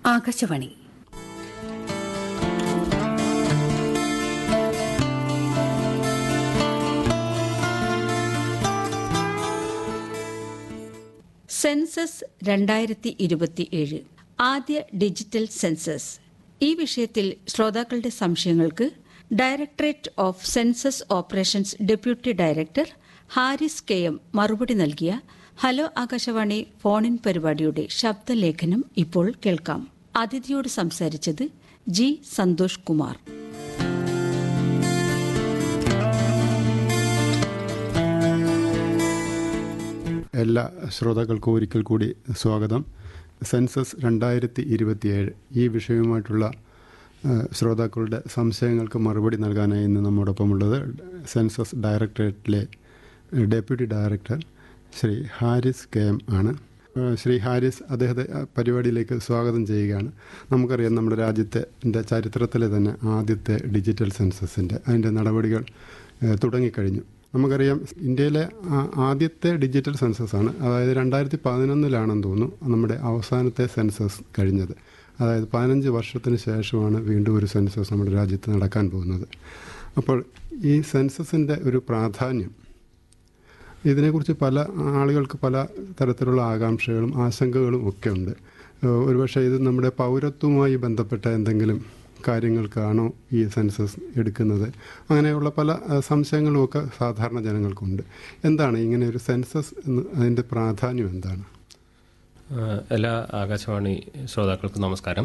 Akashvani census രണ്ടായിരത്തി ഇരുപത്തിയേഴ് ആദ്യ ഡിജിറ്റൽ സെൻസസ് ഈ വിഷയത്തിൽ ശ്രോതാക്കളുടെ സംശയങ്ങൾക്ക് directorate of census operations deputy director Haris K M മറുപടി നൽകിയ ഹലോ ആകാശവാണി ഫോണിൻ പരിപാടിയുടെ ശബ്ദലേഖനം ഇപ്പോൾ കേൾക്കാം അതിഥിയോട് സംസാരിച്ചത് ജി സന്തോഷ് കുമാർ എല്ലാ ശ്രോതാക്കൾക്കും ഒരിക്കൽ കൂടി സ്വാഗതം സെൻസസ് രണ്ടായിരത്തി ഇരുപത്തിയേഴ് ഈ വിഷയവുമായിട്ടുള്ള ആ, ശ്രോതാക്കളുടെ സംശയങ്ങൾക്ക് മറുപടി നൽകാനായി ഇന്ന് നമ്മോടൊപ്പമുള്ളത് സെൻസസ് ഡയറക്ടറേറ്റിലെ deputy director Shri Haris K M ആണ് ആ, ശ്രീ ഹാരിസ് അദ്ദേഹത്തെ ആ, പരിപാടിയിലേക്ക് സ്വാഗതം ചെയ്യുകയാണ് നമുക്കറിയാം നമ്മുടെ രാജ്യത്തെ ൻ്റെ ചരിത്രത്തിലെ തന്നെ ആദ്യത്തെ ഡിജിറ്റൽ സെൻസസിൻ്റെ അതിൻ്റെ നടപടികൾ ആ, തുടങ്ങിക്കഴിഞ്ഞു നമുക്കറിയാം ഇന്ത്യയിലെ ആ- ആദ്യത്തെ ഡിജിറ്റൽ സെൻസസ് ആണ് അതായത് രണ്ടായിരത്തി പതിനൊന്നിലാണെന്ന് തോന്നുന്നു നമ്മുടെ അവസാനത്തെ സെൻസസ് കഴിഞ്ഞത് അതായത് പതിനഞ്ച് വർഷത്തിന് ശേഷമാണ് വീണ്ടും ഒരു സെൻസസ് നമ്മുടെ രാജ്യത്ത് നടക്കാൻ പോകുന്നത് അപ്പോൾ ഈ സെൻസസിൻ്റെ ഒരു പ്രാധാന്യം ഇതിനെക്കുറിച്ച് പല ആളുകൾക്ക് പല തരത്തിലുള്ള ആകാംക്ഷകളും ആശങ്കകളും ഒക്കെ ഉണ്ട് ഏഹ് ഒരുപക്ഷെ ഇത് നമ്മുടെ പൗരത്വവുമായി ബന്ധപ്പെട്ട എന്തെങ്കിലും കാര്യങ്ങൾക്കാണോ ഈ സെൻസസ് എടുക്കുന്നത് അങ്ങനെയുള്ള പല ഏഹ് സംശയങ്ങളും ഒക്കെ സാധാരണ ജനങ്ങൾക്കുണ്ട് എന്താണ് ഇങ്ങനെ ഒരു സെൻസസ് എന്ന് അതിൻ്റെ പ്രാധാന്യം എന്താണ് ആഹ് എല്ലാ ആകാശവാണി ശ്രോതാക്കൾക്കും നമസ്കാരം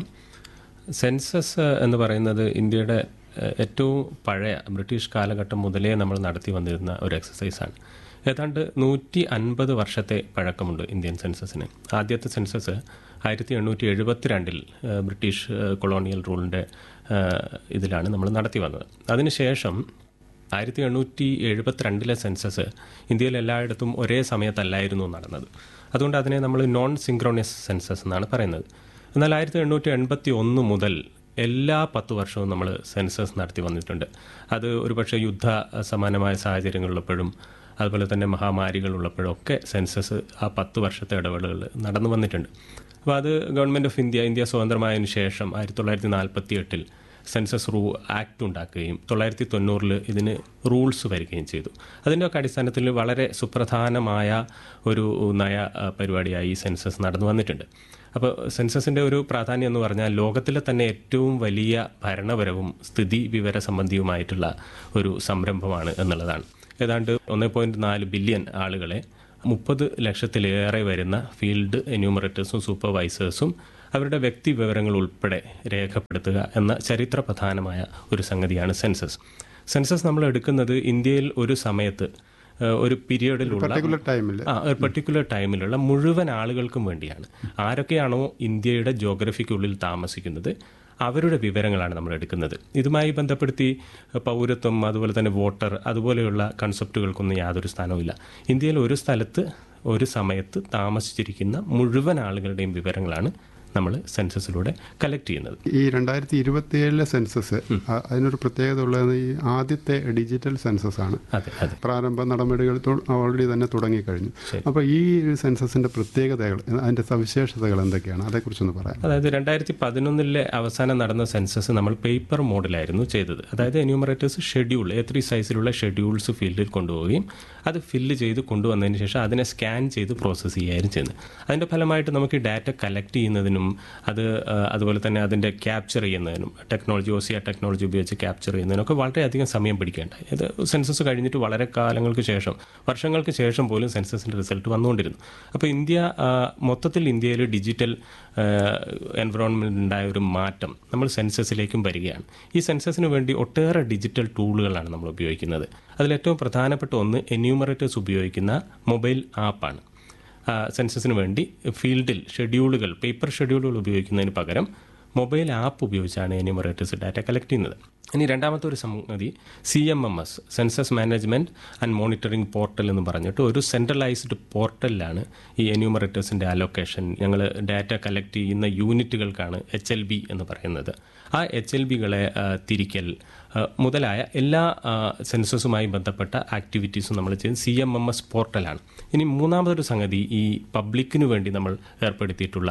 സെൻസസ് എന്ന് പറയുന്നത് ഇന്ത്യയുടെ ആഹ് ഏറ്റവും പഴയ ബ്രിട്ടീഷ് കാലഘട്ടം മുതലേ നമ്മൾ നടത്തി വന്നിരുന്ന ഒരു എക്സസൈസാണ് ഏതാണ്ട് നൂറ്റി അൻപത് വർഷത്തെ പഴക്കമുണ്ട് ഇന്ത്യൻ സെൻസസിന് ആദ്യത്തെ സെൻസസ് ആയിരത്തി എണ്ണൂറ്റി എഴുപത്തിരണ്ടിൽ ബ്രിട്ടീഷ് ആഹ് കൊളോണിയൽ റൂളിൻ്റെ ആഹ് ഇതിലാണ് നമ്മൾ നടത്തി വന്നത് അതിനുശേഷം ആയിരത്തി എണ്ണൂറ്റി എഴുപത്തിരണ്ടിലെ സെൻസസ് ഇന്ത്യയിൽ എല്ലായിടത്തും ഒരേ സമയത്തല്ലായിരുന്നു നടന്നത് അതുകൊണ്ട് അതിനെ നമ്മൾ നോൺ സിങ്ക്രോണിയസ് സെൻസസ് എന്നാണ് പറയുന്നത് എന്നാൽ ആയിരത്തി എണ്ണൂറ്റി എൺപത്തി ഒന്ന് മുതൽ എല്ലാ പത്ത് വർഷവും നമ്മൾ സെൻസസ് നടത്തി വന്നിട്ടുണ്ട് അത് ഒരുപക്ഷെ യുദ്ധ സമാനമായ സാഹചര്യങ്ങളുള്ളപ്പോഴും അതുപോലെ തന്നെ മഹാമാരികൾ ഉള്ളപ്പോഴും ഒക്കെ സെൻസസ് ആ പത്ത് വർഷത്തെ ഇടവേളകൾ നടന്നു വന്നിട്ടുണ്ട് അപ്പോൾ അത് ഗവൺമെൻറ് ഓഫ് ഇന്ത്യ ഇന്ത്യ സ്വതന്ത്രമായതിനു ശേഷം ആയിരത്തി തൊള്ളായിരത്തി നാൽപ്പത്തി എട്ടിൽ സെൻസസ് റൂ ആക്ട് ഉണ്ടാക്കുകയും തൊള്ളായിരത്തി തൊണ്ണൂറിൽ ഇതിന് റൂൾസ് വരികയും ചെയ്തു അതിൻ്റെയൊക്കെ അടിസ്ഥാനത്തിൽ വളരെ സുപ്രധാനമായ ഒരു നയ ആ, പരിപാടിയായി ഈ സെൻസസ് നടന്നു വന്നിട്ടുണ്ട് അപ്പോൾ സെൻസസിൻ്റെ ഒരു പ്രാധാന്യം എന്ന് പറഞ്ഞാൽ ലോകത്തിലെ തന്നെ ഏറ്റവും വലിയ ഭരണപരവും സ്ഥിതി വിവര സംബന്ധിയുമായിട്ടുള്ള ഒരു സംരംഭമാണ് എന്നുള്ളതാണ് ഏതാണ്ട് ഒന്ന് പോയിൻറ്റ് നാല് ബില്യൺ ആളുകളെ മുപ്പത് ലക്ഷത്തിലേറെ വരുന്ന ഫീൽഡ് എന്യൂമറേറ്റേഴ്സും സൂപ്പർവൈസേഴ്സും അവരുടെ വ്യക്തി വിവരങ്ങൾ ഉൾപ്പെടെ രേഖപ്പെടുത്തുക എന്ന ചരിത്രപ്രധാനമായ ഒരു സംഗതിയാണ് സെൻസസ് സെൻസസ് നമ്മൾ എടുക്കുന്നത് ഇന്ത്യയിൽ ഒരു സമയത്ത് ഏഹ്, ഒരു പീരിയഡിലുള്ള പർട്ടിക്കുലർ ടൈമിൽ ആ ഒരു പെർട്ടിക്കുലർ ടൈമിലുള്ള മുഴുവൻ ആളുകൾക്കും വേണ്ടിയാണ് ആരൊക്കെയാണോ ഇന്ത്യയുടെ ജോഗ്രഫിക്കുള്ളിൽ താമസിക്കുന്നത് അവരുടെ വിവരങ്ങളാണ് നമ്മൾ എടുക്കുന്നത് ഇതുമായി ബന്ധപ്പെടുത്തി പൗരത്വം അതുപോലെ തന്നെ വോട്ടർ അതുപോലെയുള്ള കൺസെപ്റ്റുകൾക്കൊന്നും യാതൊരു സ്ഥാനവുമില്ല ഇന്ത്യയിൽ ഒരു സ്ഥലത്ത് ഒരു സമയത്ത് താമസിച്ചിരിക്കുന്ന മുഴുവൻ ആളുകളുടെയും വിവരങ്ങളാണ് നമ്മൾ സെൻസസിലൂടെ കളക്ട് ചെയ്യുന്നത് ഈ രണ്ടായിരത്തി ഇരുപത്തി ഏഴിലെ സെൻസസ് അ- അതിനൊരു പ്രത്യേകത ഉള്ളത് ഈ ആദ്യത്തെ ഡിജിറ്റൽ സെൻസസ് ആണ് അതെ അതെ പ്രാരംഭ നടപടികൾ ഓൾറെഡി തന്നെ തുടങ്ങിക്കഴിഞ്ഞു ശരി. അപ്പോൾ ഈ ഒരു സെൻസസിന്റെ പ്രത്യേകതകൾ അതിന്റെ സവിശേഷതകൾ എന്തൊക്കെയാണ് അതേക്കുറിച്ചൊന്ന് പറയാം അതായത് രണ്ടായിരത്തി പതിനൊന്നിലെ അവസാനം നടന്ന സെൻസസ് നമ്മൾ പേപ്പർ മോഡിലായിരുന്നു ചെയ്തത് അതായത് എന്യൂമറേറ്റേഴ്സ് ഷെഡ്യൂൾ എ ത്രീ സൈസിലുള്ള ഷെഡ്യൂൾസ് ഫീൽഡിൽ കൊണ്ടുപോവുകയും അത് ഫില്ല് ചെയ്ത് കൊണ്ടുവന്നതിന് ശേഷം അതിനെ സ്കാൻ ചെയ്ത് പ്രോസസ്സ് ചെയ്യുകയായിരുന്നു ചെയ്യുന്നത് അതിൻ്റെ ഫലമായിട്ട് നമുക്ക് ഡാറ്റ കളക്ട് ചെയ്യുന്നതിനും അത് ആ, അതുപോലെ തന്നെ അതിൻ്റെ ക്യാപ്ചർ ചെയ്യുന്നതിനും ടെക്നോളജി ഓസിയ ടെക്നോളജി ഉപയോഗിച്ച് ക്യാപ്ചർ ചെയ്യുന്നതിനൊക്കെ വളരെയധികം സമയം പിടിക്കേണ്ടായി ഇത് സെൻസസ് കഴിഞ്ഞിട്ട് വളരെ കാലങ്ങൾക്ക് ശേഷം വർഷങ്ങൾക്ക് ശേഷം പോലും സെൻസസിൻ്റെ റിസൾട്ട് വന്നുകൊണ്ടിരുന്നു അപ്പോൾ ഇന്ത്യ ആ, മൊത്തത്തിൽ ഇന്ത്യയിൽ ഡിജിറ്റൽ എൻവറോൺമെൻറ്റ് ഉണ്ടായ ഒരു മാറ്റം നമ്മൾ സെൻസസിലേക്കും വരികയാണ് ഈ സെൻസസിന് വേണ്ടി ഒട്ടേറെ ഡിജിറ്റൽ ടൂളുകളാണ് നമ്മൾ ഉപയോഗിക്കുന്നത് അതിലേറ്റവും പ്രധാനപ്പെട്ട ഒന്ന് എന്യൂമറേറ്റേഴ്സ് ഉപയോഗിക്കുന്ന മൊബൈൽ ആപ്പാണ് ആ, സെൻസസിന് വേണ്ടി ഫീൽഡിൽ ഷെഡ്യൂളുകൾ പേപ്പർ ഷെഡ്യൂളുകൾ ഉപയോഗിക്കുന്നതിന് പകരം മൊബൈൽ ആപ്പ് ഉപയോഗിച്ചാണ് എന്യൂമറേറ്റേഴ്സ് ഡാറ്റ കളക്ട് ചെയ്യുന്നത് ഇനി രണ്ടാമത്തെ ഒരു സംഗതി C M M S census management and monitoring portal എന്ന് പറഞ്ഞിട്ട് ഒരു സെൻട്രലൈസ്ഡ് പോർട്ടലിലാണ് ഈ എന്യൂമറേറ്റേഴ്സിൻ്റെ അലൊക്കേഷൻ ഞങ്ങൾ ഡാറ്റ കളക്ട് ചെയ്യുന്ന യൂണിറ്റുകൾക്കാണ് എച്ച് എൽ ബി എന്ന് പറയുന്നത് ആ എച്ച് എൽ ബികളെ തിരിക്കൽ ആ, മുതലായ എല്ലാ ആ, സെൻസസുമായി ബന്ധപ്പെട്ട ആക്ടിവിറ്റീസും നമ്മൾ ചെയ്യുന്നത് സി എം എം എസ് പോർട്ടലാണ് ഇനി മൂന്നാമതൊരു സംഗതി ഈ പബ്ലിക്കിനു വേണ്ടി നമ്മൾ ഏർപ്പെടുത്തിയിട്ടുള്ള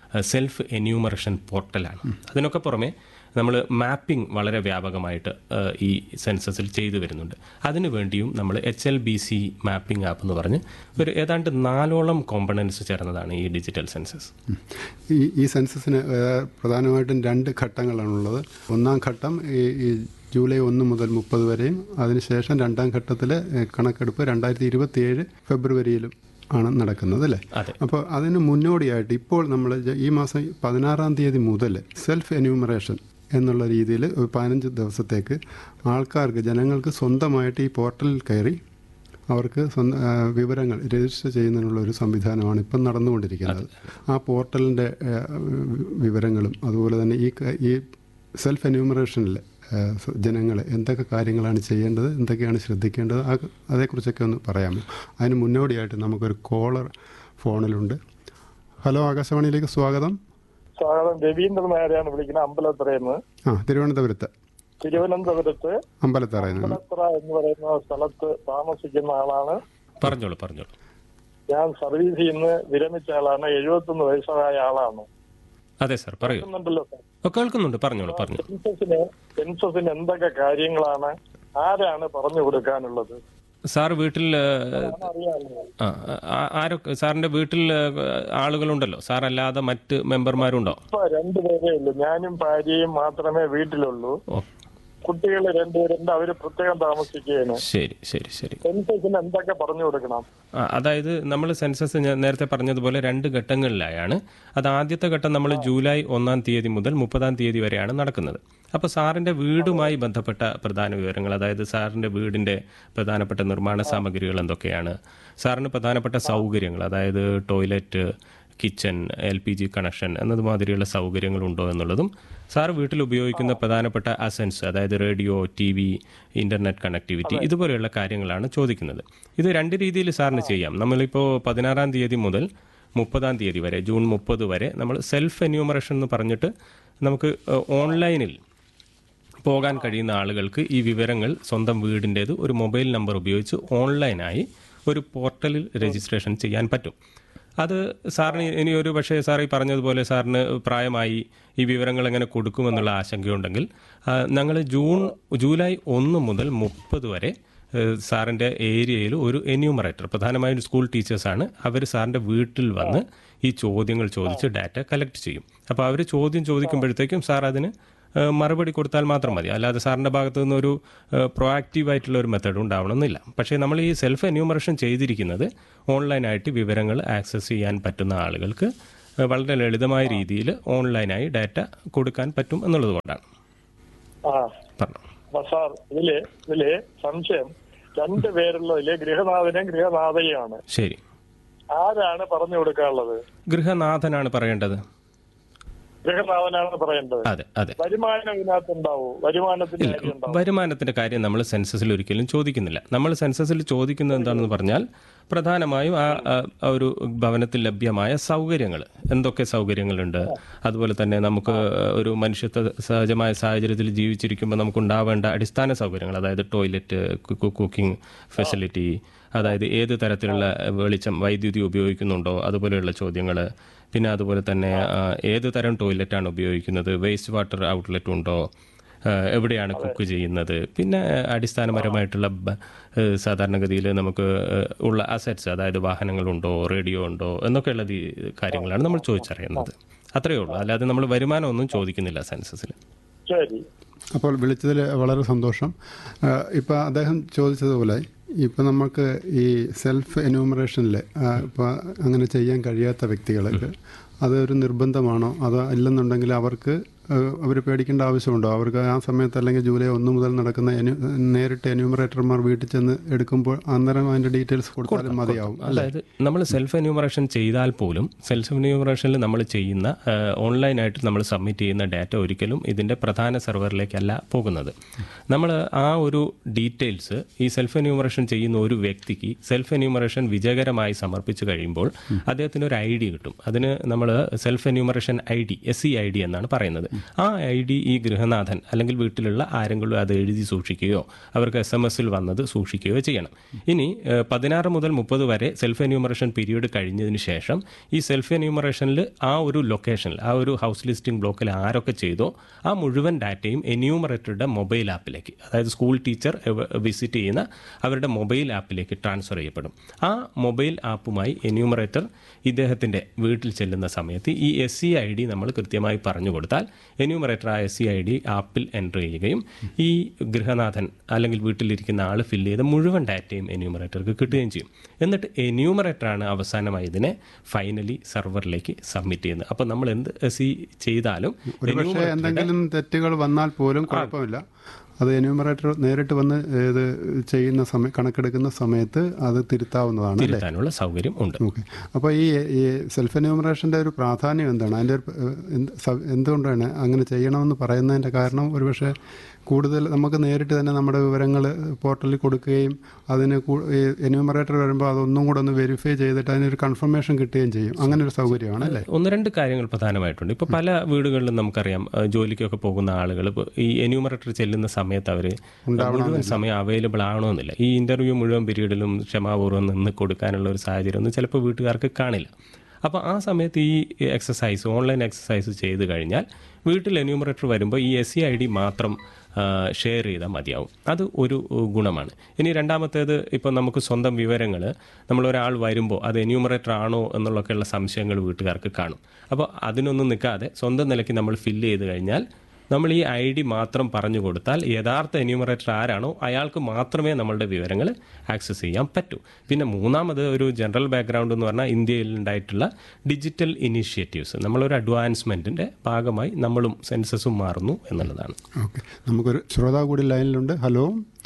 സെൽഫ് എന്യൂമറേഷൻ പോർട്ടലാണ് അതിനൊക്കെ പുറമെ നമ്മൾ മാപ്പിംഗ് വളരെ വ്യാപകമായിട്ട് ആ, ഈ സെൻസസിൽ ചെയ്തു വരുന്നുണ്ട് അതിനു വേണ്ടിയും നമ്മൾ H L B C mapping app എന്ന് പറഞ്ഞ് ഒരു ഏതാണ്ട് നാലോളം കോമ്പണൻസ് ചേർന്നതാണ് ഈ ഡിജിറ്റൽ സെൻസസ് ഈ ഈ സെൻസസിന് ഏഹ്, പ്രധാനമായിട്ടും രണ്ട് ഘട്ടങ്ങളാണുള്ളത് ഒന്നാം ഘട്ടം ഈ ഈ ജൂലൈ ഒന്ന് മുതൽ മുപ്പത് വരെയും അതിനുശേഷം രണ്ടാം ഘട്ടത്തിൽ കണക്കെടുപ്പ് രണ്ടായിരത്തി ഇരുപത്തിയേഴ് ഫെബ്രുവരിയിലും ആണ് നടക്കുന്നത് അല്ലേ അതെ. അപ്പോൾ അതിന് മുന്നോടിയായിട്ട് ഇപ്പോൾ നമ്മൾ ഈ മാസം പതിനാറാം തീയതി മുതൽ സെൽഫ് എന്യൂമറേഷൻ എന്നുള്ള രീതിയിൽ ഒരു പതിനഞ്ച് ദിവസത്തേക്ക് ആൾക്കാർക്ക് ജനങ്ങൾക്ക് സ്വന്തമായിട്ട് ഈ പോർട്ടലിൽ കയറി അവർക്ക് സ്വന്തം ആ, വിവരങ്ങൾ രജിസ്റ്റർ ചെയ്യുന്നതിനുള്ള ഒരു സംവിധാനമാണ് ഇപ്പം നടന്നുകൊണ്ടിരിക്കുന്നത് ആ പോർട്ടലിൻ്റെ ആ, വിവരങ്ങളും അതുപോലെ തന്നെ ഈ ക- ഈ സെൽഫ് എന്യൂമറേഷനിൽ ജനങ്ങൾ എന്തൊക്കെ കാര്യങ്ങളാണ് ചെയ്യേണ്ടത് എന്തൊക്കെയാണ് ശ്രദ്ധിക്കേണ്ടത് ആ അതേക്കുറിച്ചൊക്കെ ഒന്ന് പറയാമോ അതിന് മുന്നോടിയായിട്ട് നമുക്കൊരു കോളർ ഫോണിലുണ്ട് ഹലോ ആകാശവാണിയിലേക്ക് സ്വാഗതം സ്വാഗതം രവീന്ദ്രൻ നായരെയാണ് വിളിക്കുന്നത് അമ്പലത്തറയെന്ന് ആ തിരുവനന്തപുരത്ത് തിരുവനന്തപുരത്ത് അമ്പലത്തറയിൽ നിന്ന് അമ്പലത്തറ എന്ന് പറയുന്ന സ്ഥലത്ത് താമസിക്കുന്ന ആളാണ് പറഞ്ഞോളൂ പറഞ്ഞോളൂ ഞാൻ സർവീസിൽ നിന്ന് വിരമിച്ച ആളാണ് എഴുപത്തൊന്ന് വയസ്സായ ആളാണ് അതെ സാർ പറയൂ കേൾക്കുന്നുണ്ടല്ലോ സാർ ഓ, കേൾക്കുന്നുണ്ട് പറഞ്ഞോളൂ പറഞ്ഞോളൂ സെൻസസിന് സെൻസസിന് എന്തൊക്കെ കാര്യങ്ങളാണ് ആരാണ് പറഞ്ഞു കൊടുക്കാനുള്ളത് സാർ വീട്ടിൽ ആ, അറിയാമല്ലോ ആ, ആ- ആരൊക്കെ സാറിന്റെ വീട്ടിൽ ആ, ആളുകളുണ്ടല്ലോ സാർ അല്ലാതെ മറ്റ് മെമ്പർമാരുണ്ടോ ഇപ്പൊ രണ്ടുപേരേ ഉള്ളൂ ഞാനും ഭാര്യയും മാത്രമേ വീട്ടിലുള്ളൂ ഓ കുട്ടികൾ രണ്ടുപേരുണ്ട് അവര് പ്രത്യേകം താമസിക്കുകയാണ് ശരി ശരി ശരി സെൻസസിന് എന്തൊക്കെ പറഞ്ഞു കൊടുക്കണം ആ, അതായത് നമ്മൾ സെൻസസ് ഞാൻ നേരത്തെ പറഞ്ഞതുപോലെ രണ്ട് ഘട്ടങ്ങളിലായാണ് അത് ആദ്യത്തെ ഘട്ടം നമ്മൾ ജൂലൈ ഒന്നാം തീയതി മുതൽ മുപ്പതാം തീയതി വരെയാണ് നടക്കുന്നത് അപ്പോൾ സാറിന്റെ വീടുമായി ബന്ധപ്പെട്ട പ്രധാന വിവരങ്ങൾ അതായത് സാറിന്റെ വീടിന്റെ പ്രധാനപ്പെട്ട നിർമ്മാണ സാമഗ്രികൾ എന്തൊക്കെയാണ് സാറിന് പ്രധാനപ്പെട്ട സൗകര്യങ്ങൾ അതായത് toilet kitchen L P G connection എന്നതുമാതിരിയുള്ള സൗകര്യങ്ങളുണ്ടോ എന്നുള്ളതും സാർ വീട്ടിൽ ഉപയോഗിക്കുന്ന പ്രധാനപ്പെട്ട അസൻസ് അതായത് radio T V internet connectivity ഇതുപോലെയുള്ള കാര്യങ്ങളാണ് ചോദിക്കുന്നത് ഇത് രണ്ട് രീതിയിൽ സാറിന് ചെയ്യാം നമ്മളിപ്പോൾ പതിനാറാം തീയതി മുതൽ മുപ്പതാം തീയതി വരെ ജൂൺ മുപ്പത് വരെ നമ്മൾ സെൽഫ് എന്യൂമറേഷൻ എന്ന് പറഞ്ഞിട്ട് നമുക്ക് ഏഹ്, ഓൺലൈനിൽ പോകാൻ കഴിയുന്ന ആളുകൾക്ക് ഈ വിവരങ്ങൾ സ്വന്തം വീടിൻ്റേത് ഒരു മൊബൈൽ നമ്പർ ഉപയോഗിച്ച് ഓൺലൈനായി ഒരു പോർട്ടലിൽ രജിസ്ട്രേഷൻ ചെയ്യാൻ പറ്റും അത് സാറിന് ഇനി ഒരു പക്ഷേ സാർ ഈ പറഞ്ഞതുപോലെ സാറിന് പ്രായമായി ഈ വിവരങ്ങൾ എങ്ങനെ കൊടുക്കുമെന്നുള്ള ആശങ്കയുണ്ടെങ്കിൽ ഞങ്ങൾ ജൂൺ ജൂലൈ ഒന്ന് മുതൽ മുപ്പത് വരെ ഏഹ്, സാറിൻ്റെ ഏരിയയിൽ ഒരു എന്യൂമറേറ്റർ പ്രധാനമായും സ്കൂൾ ടീച്ചേഴ്സാണ് അവർ സാറിൻ്റെ വീട്ടിൽ വന്ന് ഈ ചോദ്യങ്ങൾ ചോദിച്ച് ഡാറ്റ കളക്ട് ചെയ്യും അപ്പോൾ അവർ ചോദ്യം ചോദിക്കുമ്പോഴത്തേക്കും സാർ അതിന് ഏഹ് മറുപടി കൊടുത്താൽ മാത്രം മതി അല്ലാതെ സാറിൻ്റെ ഭാഗത്തു നിന്നൊരു പ്രൊആക്റ്റീവ് ആയിട്ടുള്ള ഒരു മെത്തേഡ് ഉണ്ടാവണമെന്നില്ല പക്ഷേ നമ്മൾ ഈ സെൽഫ് എന്യൂമറേഷൻ ചെയ്തിരിക്കുന്നത് ഓൺലൈനായിട്ട് വിവരങ്ങൾ ആക്സസ് ചെയ്യാൻ പറ്റുന്ന ആളുകൾക്ക് ഏഹ് വളരെ ലളിതമായ രീതിയിൽ ഓൺലൈനായി ഡാറ്റ കൊടുക്കാൻ പറ്റും എന്നുള്ളത് കൊണ്ടാണ് ആ പറഞ്ഞു അപ്പൊ സാർ ഇതില് ഇതില് സംശയം രണ്ടു പേരുള്ളതില് ഗൃഹനാഥനും ഗൃഹനാഥയുമാണ് ശരി ആരാണ് പറഞ്ഞു കൊടുക്കാനുള്ളത് ഗൃഹനാഥനാണ് പറയേണ്ടത് ഗൃഹനാഥനാണ് പറയേണ്ടത് അതെ അതെ വരുമാനം ഇതിനകത്ത് ഉണ്ടാവൂ വരുമാനത്തിന്റെ കാര്യം ഉണ്ടാവും വരുമാനത്തിന്റെ കാര്യം നമ്മൾ സെൻസസിൽ ഒരിക്കലും ചോദിക്കുന്നില്ല നമ്മൾ സെൻസസിൽ ചോദിക്കുന്നത് എന്താണെന്ന് പറഞ്ഞാൽ പ്രധാനമായും ആ ആ, ആ ഒരു ഭവനത്തിൽ ലഭ്യമായ സൗകര്യങ്ങൾ എന്തൊക്കെ സൗകര്യങ്ങളുണ്ട് അതുപോലെ തന്നെ നമുക്ക് ഒരു മനുഷ്യത്വ സഹജമായ സാഹചര്യത്തിൽ ജീവിച്ചിരിക്കുമ്പോൾ നമുക്ക് ഉണ്ടാവേണ്ട അടിസ്ഥാന സൗകര്യങ്ങൾ അതായത് ടോയ്ലറ്റ് കുക്കിംഗ് ഫെസിലിറ്റി അതായത് ഏത് തരത്തിലുള്ള വെളിച്ചം വൈദ്യുതി ഉപയോഗിക്കുന്നുണ്ടോ അതുപോലെയുള്ള ചോദ്യങ്ങൾ പിന്നെ അതുപോലെ തന്നെ ആ, ഏത് തരം ടോയ്ലറ്റാണ് ഉപയോഗിക്കുന്നത് വേസ്റ്റ് വാട്ടർ ഔട്ട്ലെറ്റ് ഉണ്ടോ ആ, എവിടെയാണ് കുക്ക് ചെയ്യുന്നത് പിന്നെ അടിസ്ഥാനപരമായിട്ടുള്ള ബ- ഏ, സാധാരണഗതിയിൽ നമുക്ക് ഏ, ഉള്ള അസറ്റ്സ് അതായത് വാഹനങ്ങളുണ്ടോ റേഡിയോ ഉണ്ടോ എന്നൊക്കെയുള്ള ദി- കാര്യങ്ങളാണ് നമ്മൾ ചോദിച്ചറിയുന്നത് അത്രയേ ഉള്ളൂ അല്ലാതെ നമ്മൾ വരുമാനമൊന്നും ചോദിക്കുന്നില്ല സെൻസസിൽ ശരി അപ്പോൾ വിളിച്ചതിൽ വളരെ സന്തോഷം ഇപ്പോൾ അദ്ദേഹം ചോദിച്ചതുപോലെ ഇപ്പം നമുക്ക് ഈ സെൽഫ് എന്യൂമറേഷനിൽ ഇപ്പോൾ അങ്ങനെ ചെയ്യാൻ കഴിയാത്ത വ്യക്തികൾക്ക് അതൊരു നിർബന്ധമാണോ അതോ ഇല്ലെന്നുണ്ടെങ്കിൽ അവർക്ക് അവർ പേടിക്കേണ്ട ആവശ്യമുണ്ടോ അവർക്ക് ആ സമയത്ത് അല്ലെങ്കിൽ ജൂലൈ ഒന്ന് മുതൽ നടക്കുന്നenu- നേരിട്ട് എന്യൂമറേറ്റർമാർ വീട്ടിൽ ചെന്ന് എടുക്കുമ്പോൾ അന്നേരം അതിൻ്റെ ഡീറ്റെയിൽസ് കൊടുത്താലും മതിയാവും അതായത് നമ്മൾ സെൽഫ് എന്യൂമറേഷൻ ചെയ്താൽ പോലും സെൽഫ് എന്യൂമറേഷനിൽ നമ്മൾ ചെയ്യുന്ന ആ, ഓൺലൈനായിട്ട് നമ്മൾ സബ്മിറ്റ് ചെയ്യുന്ന ഡാറ്റ ഒരിക്കലും ഇതിൻ്റെ പ്രധാന സെർവറിലേക്കല്ല പോകുന്നത് നമ്മൾ ആ ഒരു ഡീറ്റെയിൽസ് ഈ സെൽഫ് എന്യൂമറേഷൻ ചെയ്യുന്ന ഒരു വ്യക്തിക്ക് സെൽഫ് എന്യൂമറേഷൻ വിജയകരമായി സമർപ്പിച്ചു കഴിയുമ്പോൾ അദ്ദേഹത്തിന് ഒരു ഐ ഡി കിട്ടും അതിന് നമ്മൾ self enumeration I D S C I D എന്നാണ് പറയുന്നത് ആ ഐ ഡി ഈ ഗൃഹനാഥൻ അല്ലെങ്കിൽ വീട്ടിലുള്ള ആരെങ്കിലും അത് എഴുതി സൂക്ഷിക്കുകയോ അവർക്ക് എസ് എം എസിൽ വന്നത് സൂക്ഷിക്കുകയോ ചെയ്യണം ഇനി ഏഹ്, പതിനാറ് മുതൽ മുപ്പത് വരെ സെൽഫ് എന്യൂമറേഷൻ പീരീഡ് കഴിഞ്ഞതിന് ശേഷം ഈ സെൽഫ് എന്യൂമറേഷനിൽ ആ ഒരു ലൊക്കേഷനിൽ ആ ഒരു ഹൗസ് ലിസ്റ്റിംഗ് ബ്ലോക്കിൽ ആരൊക്കെ ചെയ്തോ ആ മുഴുവൻ ഡാറ്റയും എന്യൂമറേറ്ററുടെ മൊബൈൽ ആപ്പിലേക്ക് അതായത് സ്കൂൾ ടീച്ചർ വിസിറ്റ് ചെയ്യുന്ന അവരുടെ മൊബൈൽ ആപ്പിലേക്ക് ട്രാൻസ്ഫർ ചെയ്യപ്പെടും ആ മൊബൈൽ ആപ്പുമായി എന്യൂമറേറ്റർ ഇദ്ദേഹത്തിൻ്റെ വീട്ടിൽ ചെല്ലുന്ന സമയത്ത് ഈ എസ് സി ഐ ഡി നമ്മൾ കൃത്യമായി പറഞ്ഞു കൊടുത്താൽ എന്യൂമറേറ്റർ ആ എസ് സി ഐ ഡി ആപ്പിൽ എൻ്റർ ചെയ്യുകയും ഈ ഗൃഹനാഥൻ അല്ലെങ്കിൽ വീട്ടിലിരിക്കുന്ന ആൾ ഫില്ല് ചെയ്ത മുഴുവൻ ഡാറ്റയും എന്യൂമറേറ്റർക്ക് കിട്ടുകയും ചെയ്യും എന്നിട്ട് എന്യൂമറേറ്ററാണ് അവസാനമായി ഇതിനെ ഫൈനലി സെർവറിലേക്ക് സബ്മിറ്റ് ചെയ്യുന്നത് അപ്പോൾ നമ്മൾ എന്ത് എസ് സി ചെയ്താലും ഒരുപക്ഷെ enumerator- എന്തെങ്കിലും തെറ്റുകൾ വന്നാൽ പോലും കുഴപ്പമില്ല അത് എന്യൂമറേറ്റർ നേരിട്ട് വന്ന് ഇത് ചെയ്യുന്ന സമയം കണക്കെടുക്കുന്ന സമയത്ത് അത് തിരുത്താവുന്നതാണ് അല്ലേ തിരുത്താനുള്ള സൗകര്യം ഉണ്ട് ഓക്കെ അപ്പോൾ ഈ ഈ സെൽഫ് എന്യൂമറേഷൻ്റെ ഒരു പ്രാധാന്യം എന്താണ് അതിൻ്റെ ഒരു ഏഹ്, എന്ത് സ- എന്തുകൊണ്ടാണ് അങ്ങനെ ചെയ്യണമെന്ന് പറയുന്നതിൻ്റെ കാരണം ഒരുപക്ഷെ കൂടുതൽ നമുക്ക് നേരിട്ട് തന്നെ നമ്മുടെ വിവരങ്ങൾ പോർട്ടലിൽ കൊടുക്കുകയും അതിന് എന്യൂമറേറ്റർ വരുമ്പോൾ അതൊന്നും കൂടെ ഒന്ന് വെരിഫൈ ചെയ്തിട്ട് അതിനൊരു കൺഫർമേഷൻ കിട്ടുകയും ചെയ്യും അങ്ങനെ ഒരു സൗകര്യമാണ് അല്ലേ ഒന്ന് രണ്ട് കാര്യങ്ങൾ പ്രധാനമായിട്ടുണ്ട് ഇപ്പോൾ പല വീടുകളിലും നമുക്കറിയാം ആ, ജോലിക്കൊക്കെ പോകുന്ന ആളുകൾ ഇപ്പോൾ ഈ എന്യൂമറേറ്റർ ചെല്ലുന്ന സമയത്ത് അവർ മുഴുവൻ സമയം അവൈലബിൾ ആവണമെന്നില്ല ഈ ഇന്റർവ്യൂ മുഴുവൻ പീരീഡിലും ക്ഷമാപൂർവ്വം നിന്ന് കൊടുക്കാനുള്ള ഒരു സാഹചര്യം ഒന്നും ചിലപ്പോൾ വീട്ടുകാർക്ക് കാണില്ല അപ്പോൾ ആ സമയത്ത് ഈ എക്സസൈസ് ഓൺലൈൻ എക്സസൈസ് ചെയ്ത് കഴിഞ്ഞാൽ വീട്ടിൽ എന്യൂമറേറ്റർ വരുമ്പോൾ ഈ എസ് സി ഐ ഡി മാത്രം ഷെയർ ചെയ്താൽ മതിയാവും അത് ഒരു ഏഹ്, ഗുണമാണ് ഇനി രണ്ടാമത്തേത് ഇപ്പോൾ നമുക്ക് സ്വന്തം വിവരങ്ങൾ നമ്മൾ ഒരാൾ വരുമ്പോൾ അത് എന്യൂമറേറ്റർ ആണോ എന്നുള്ളൊക്കെയുള്ള സംശയങ്ങൾ വീട്ടുകാർക്ക് കാണും അപ്പോൾ അതിനൊന്നും നിൽക്കാതെ സ്വന്തം നിലയ്ക്ക് നമ്മൾ ഫില്ല് ചെയ്ത് കഴിഞ്ഞാൽ നമ്മൾ ഈ ഐ ഡി മാത്രം പറഞ്ഞു കൊടുത്താൽ യഥാർത്ഥ എന്യൂമറേറ്റർ ആരാണോ അയാൾക്ക് മാത്രമേ നമ്മളുടെ വിവരങ്ങൾ ആക്സസ് ചെയ്യാൻ പറ്റൂ പിന്നെ മൂന്നാമത് ഒരു ജനറൽ ബാക്ക്ഗ്രൗണ്ട് എന്ന് പറഞ്ഞാൽ ഇന്ത്യയിൽ ഉണ്ടായിട്ടുള്ള ഡിജിറ്റൽ ഇനീഷ്യേറ്റീവ്സ് നമ്മളൊരു അഡ്വാൻസ്മെൻറ്റിൻ്റെ ഭാഗമായി നമ്മളും സെൻസസും മാറുന്നു എന്നുള്ളതാണ് ഓക്കെ നമുക്കൊരു ശ്രോതാവ് കൂടി ലൈനിലുണ്ട് ഹലോ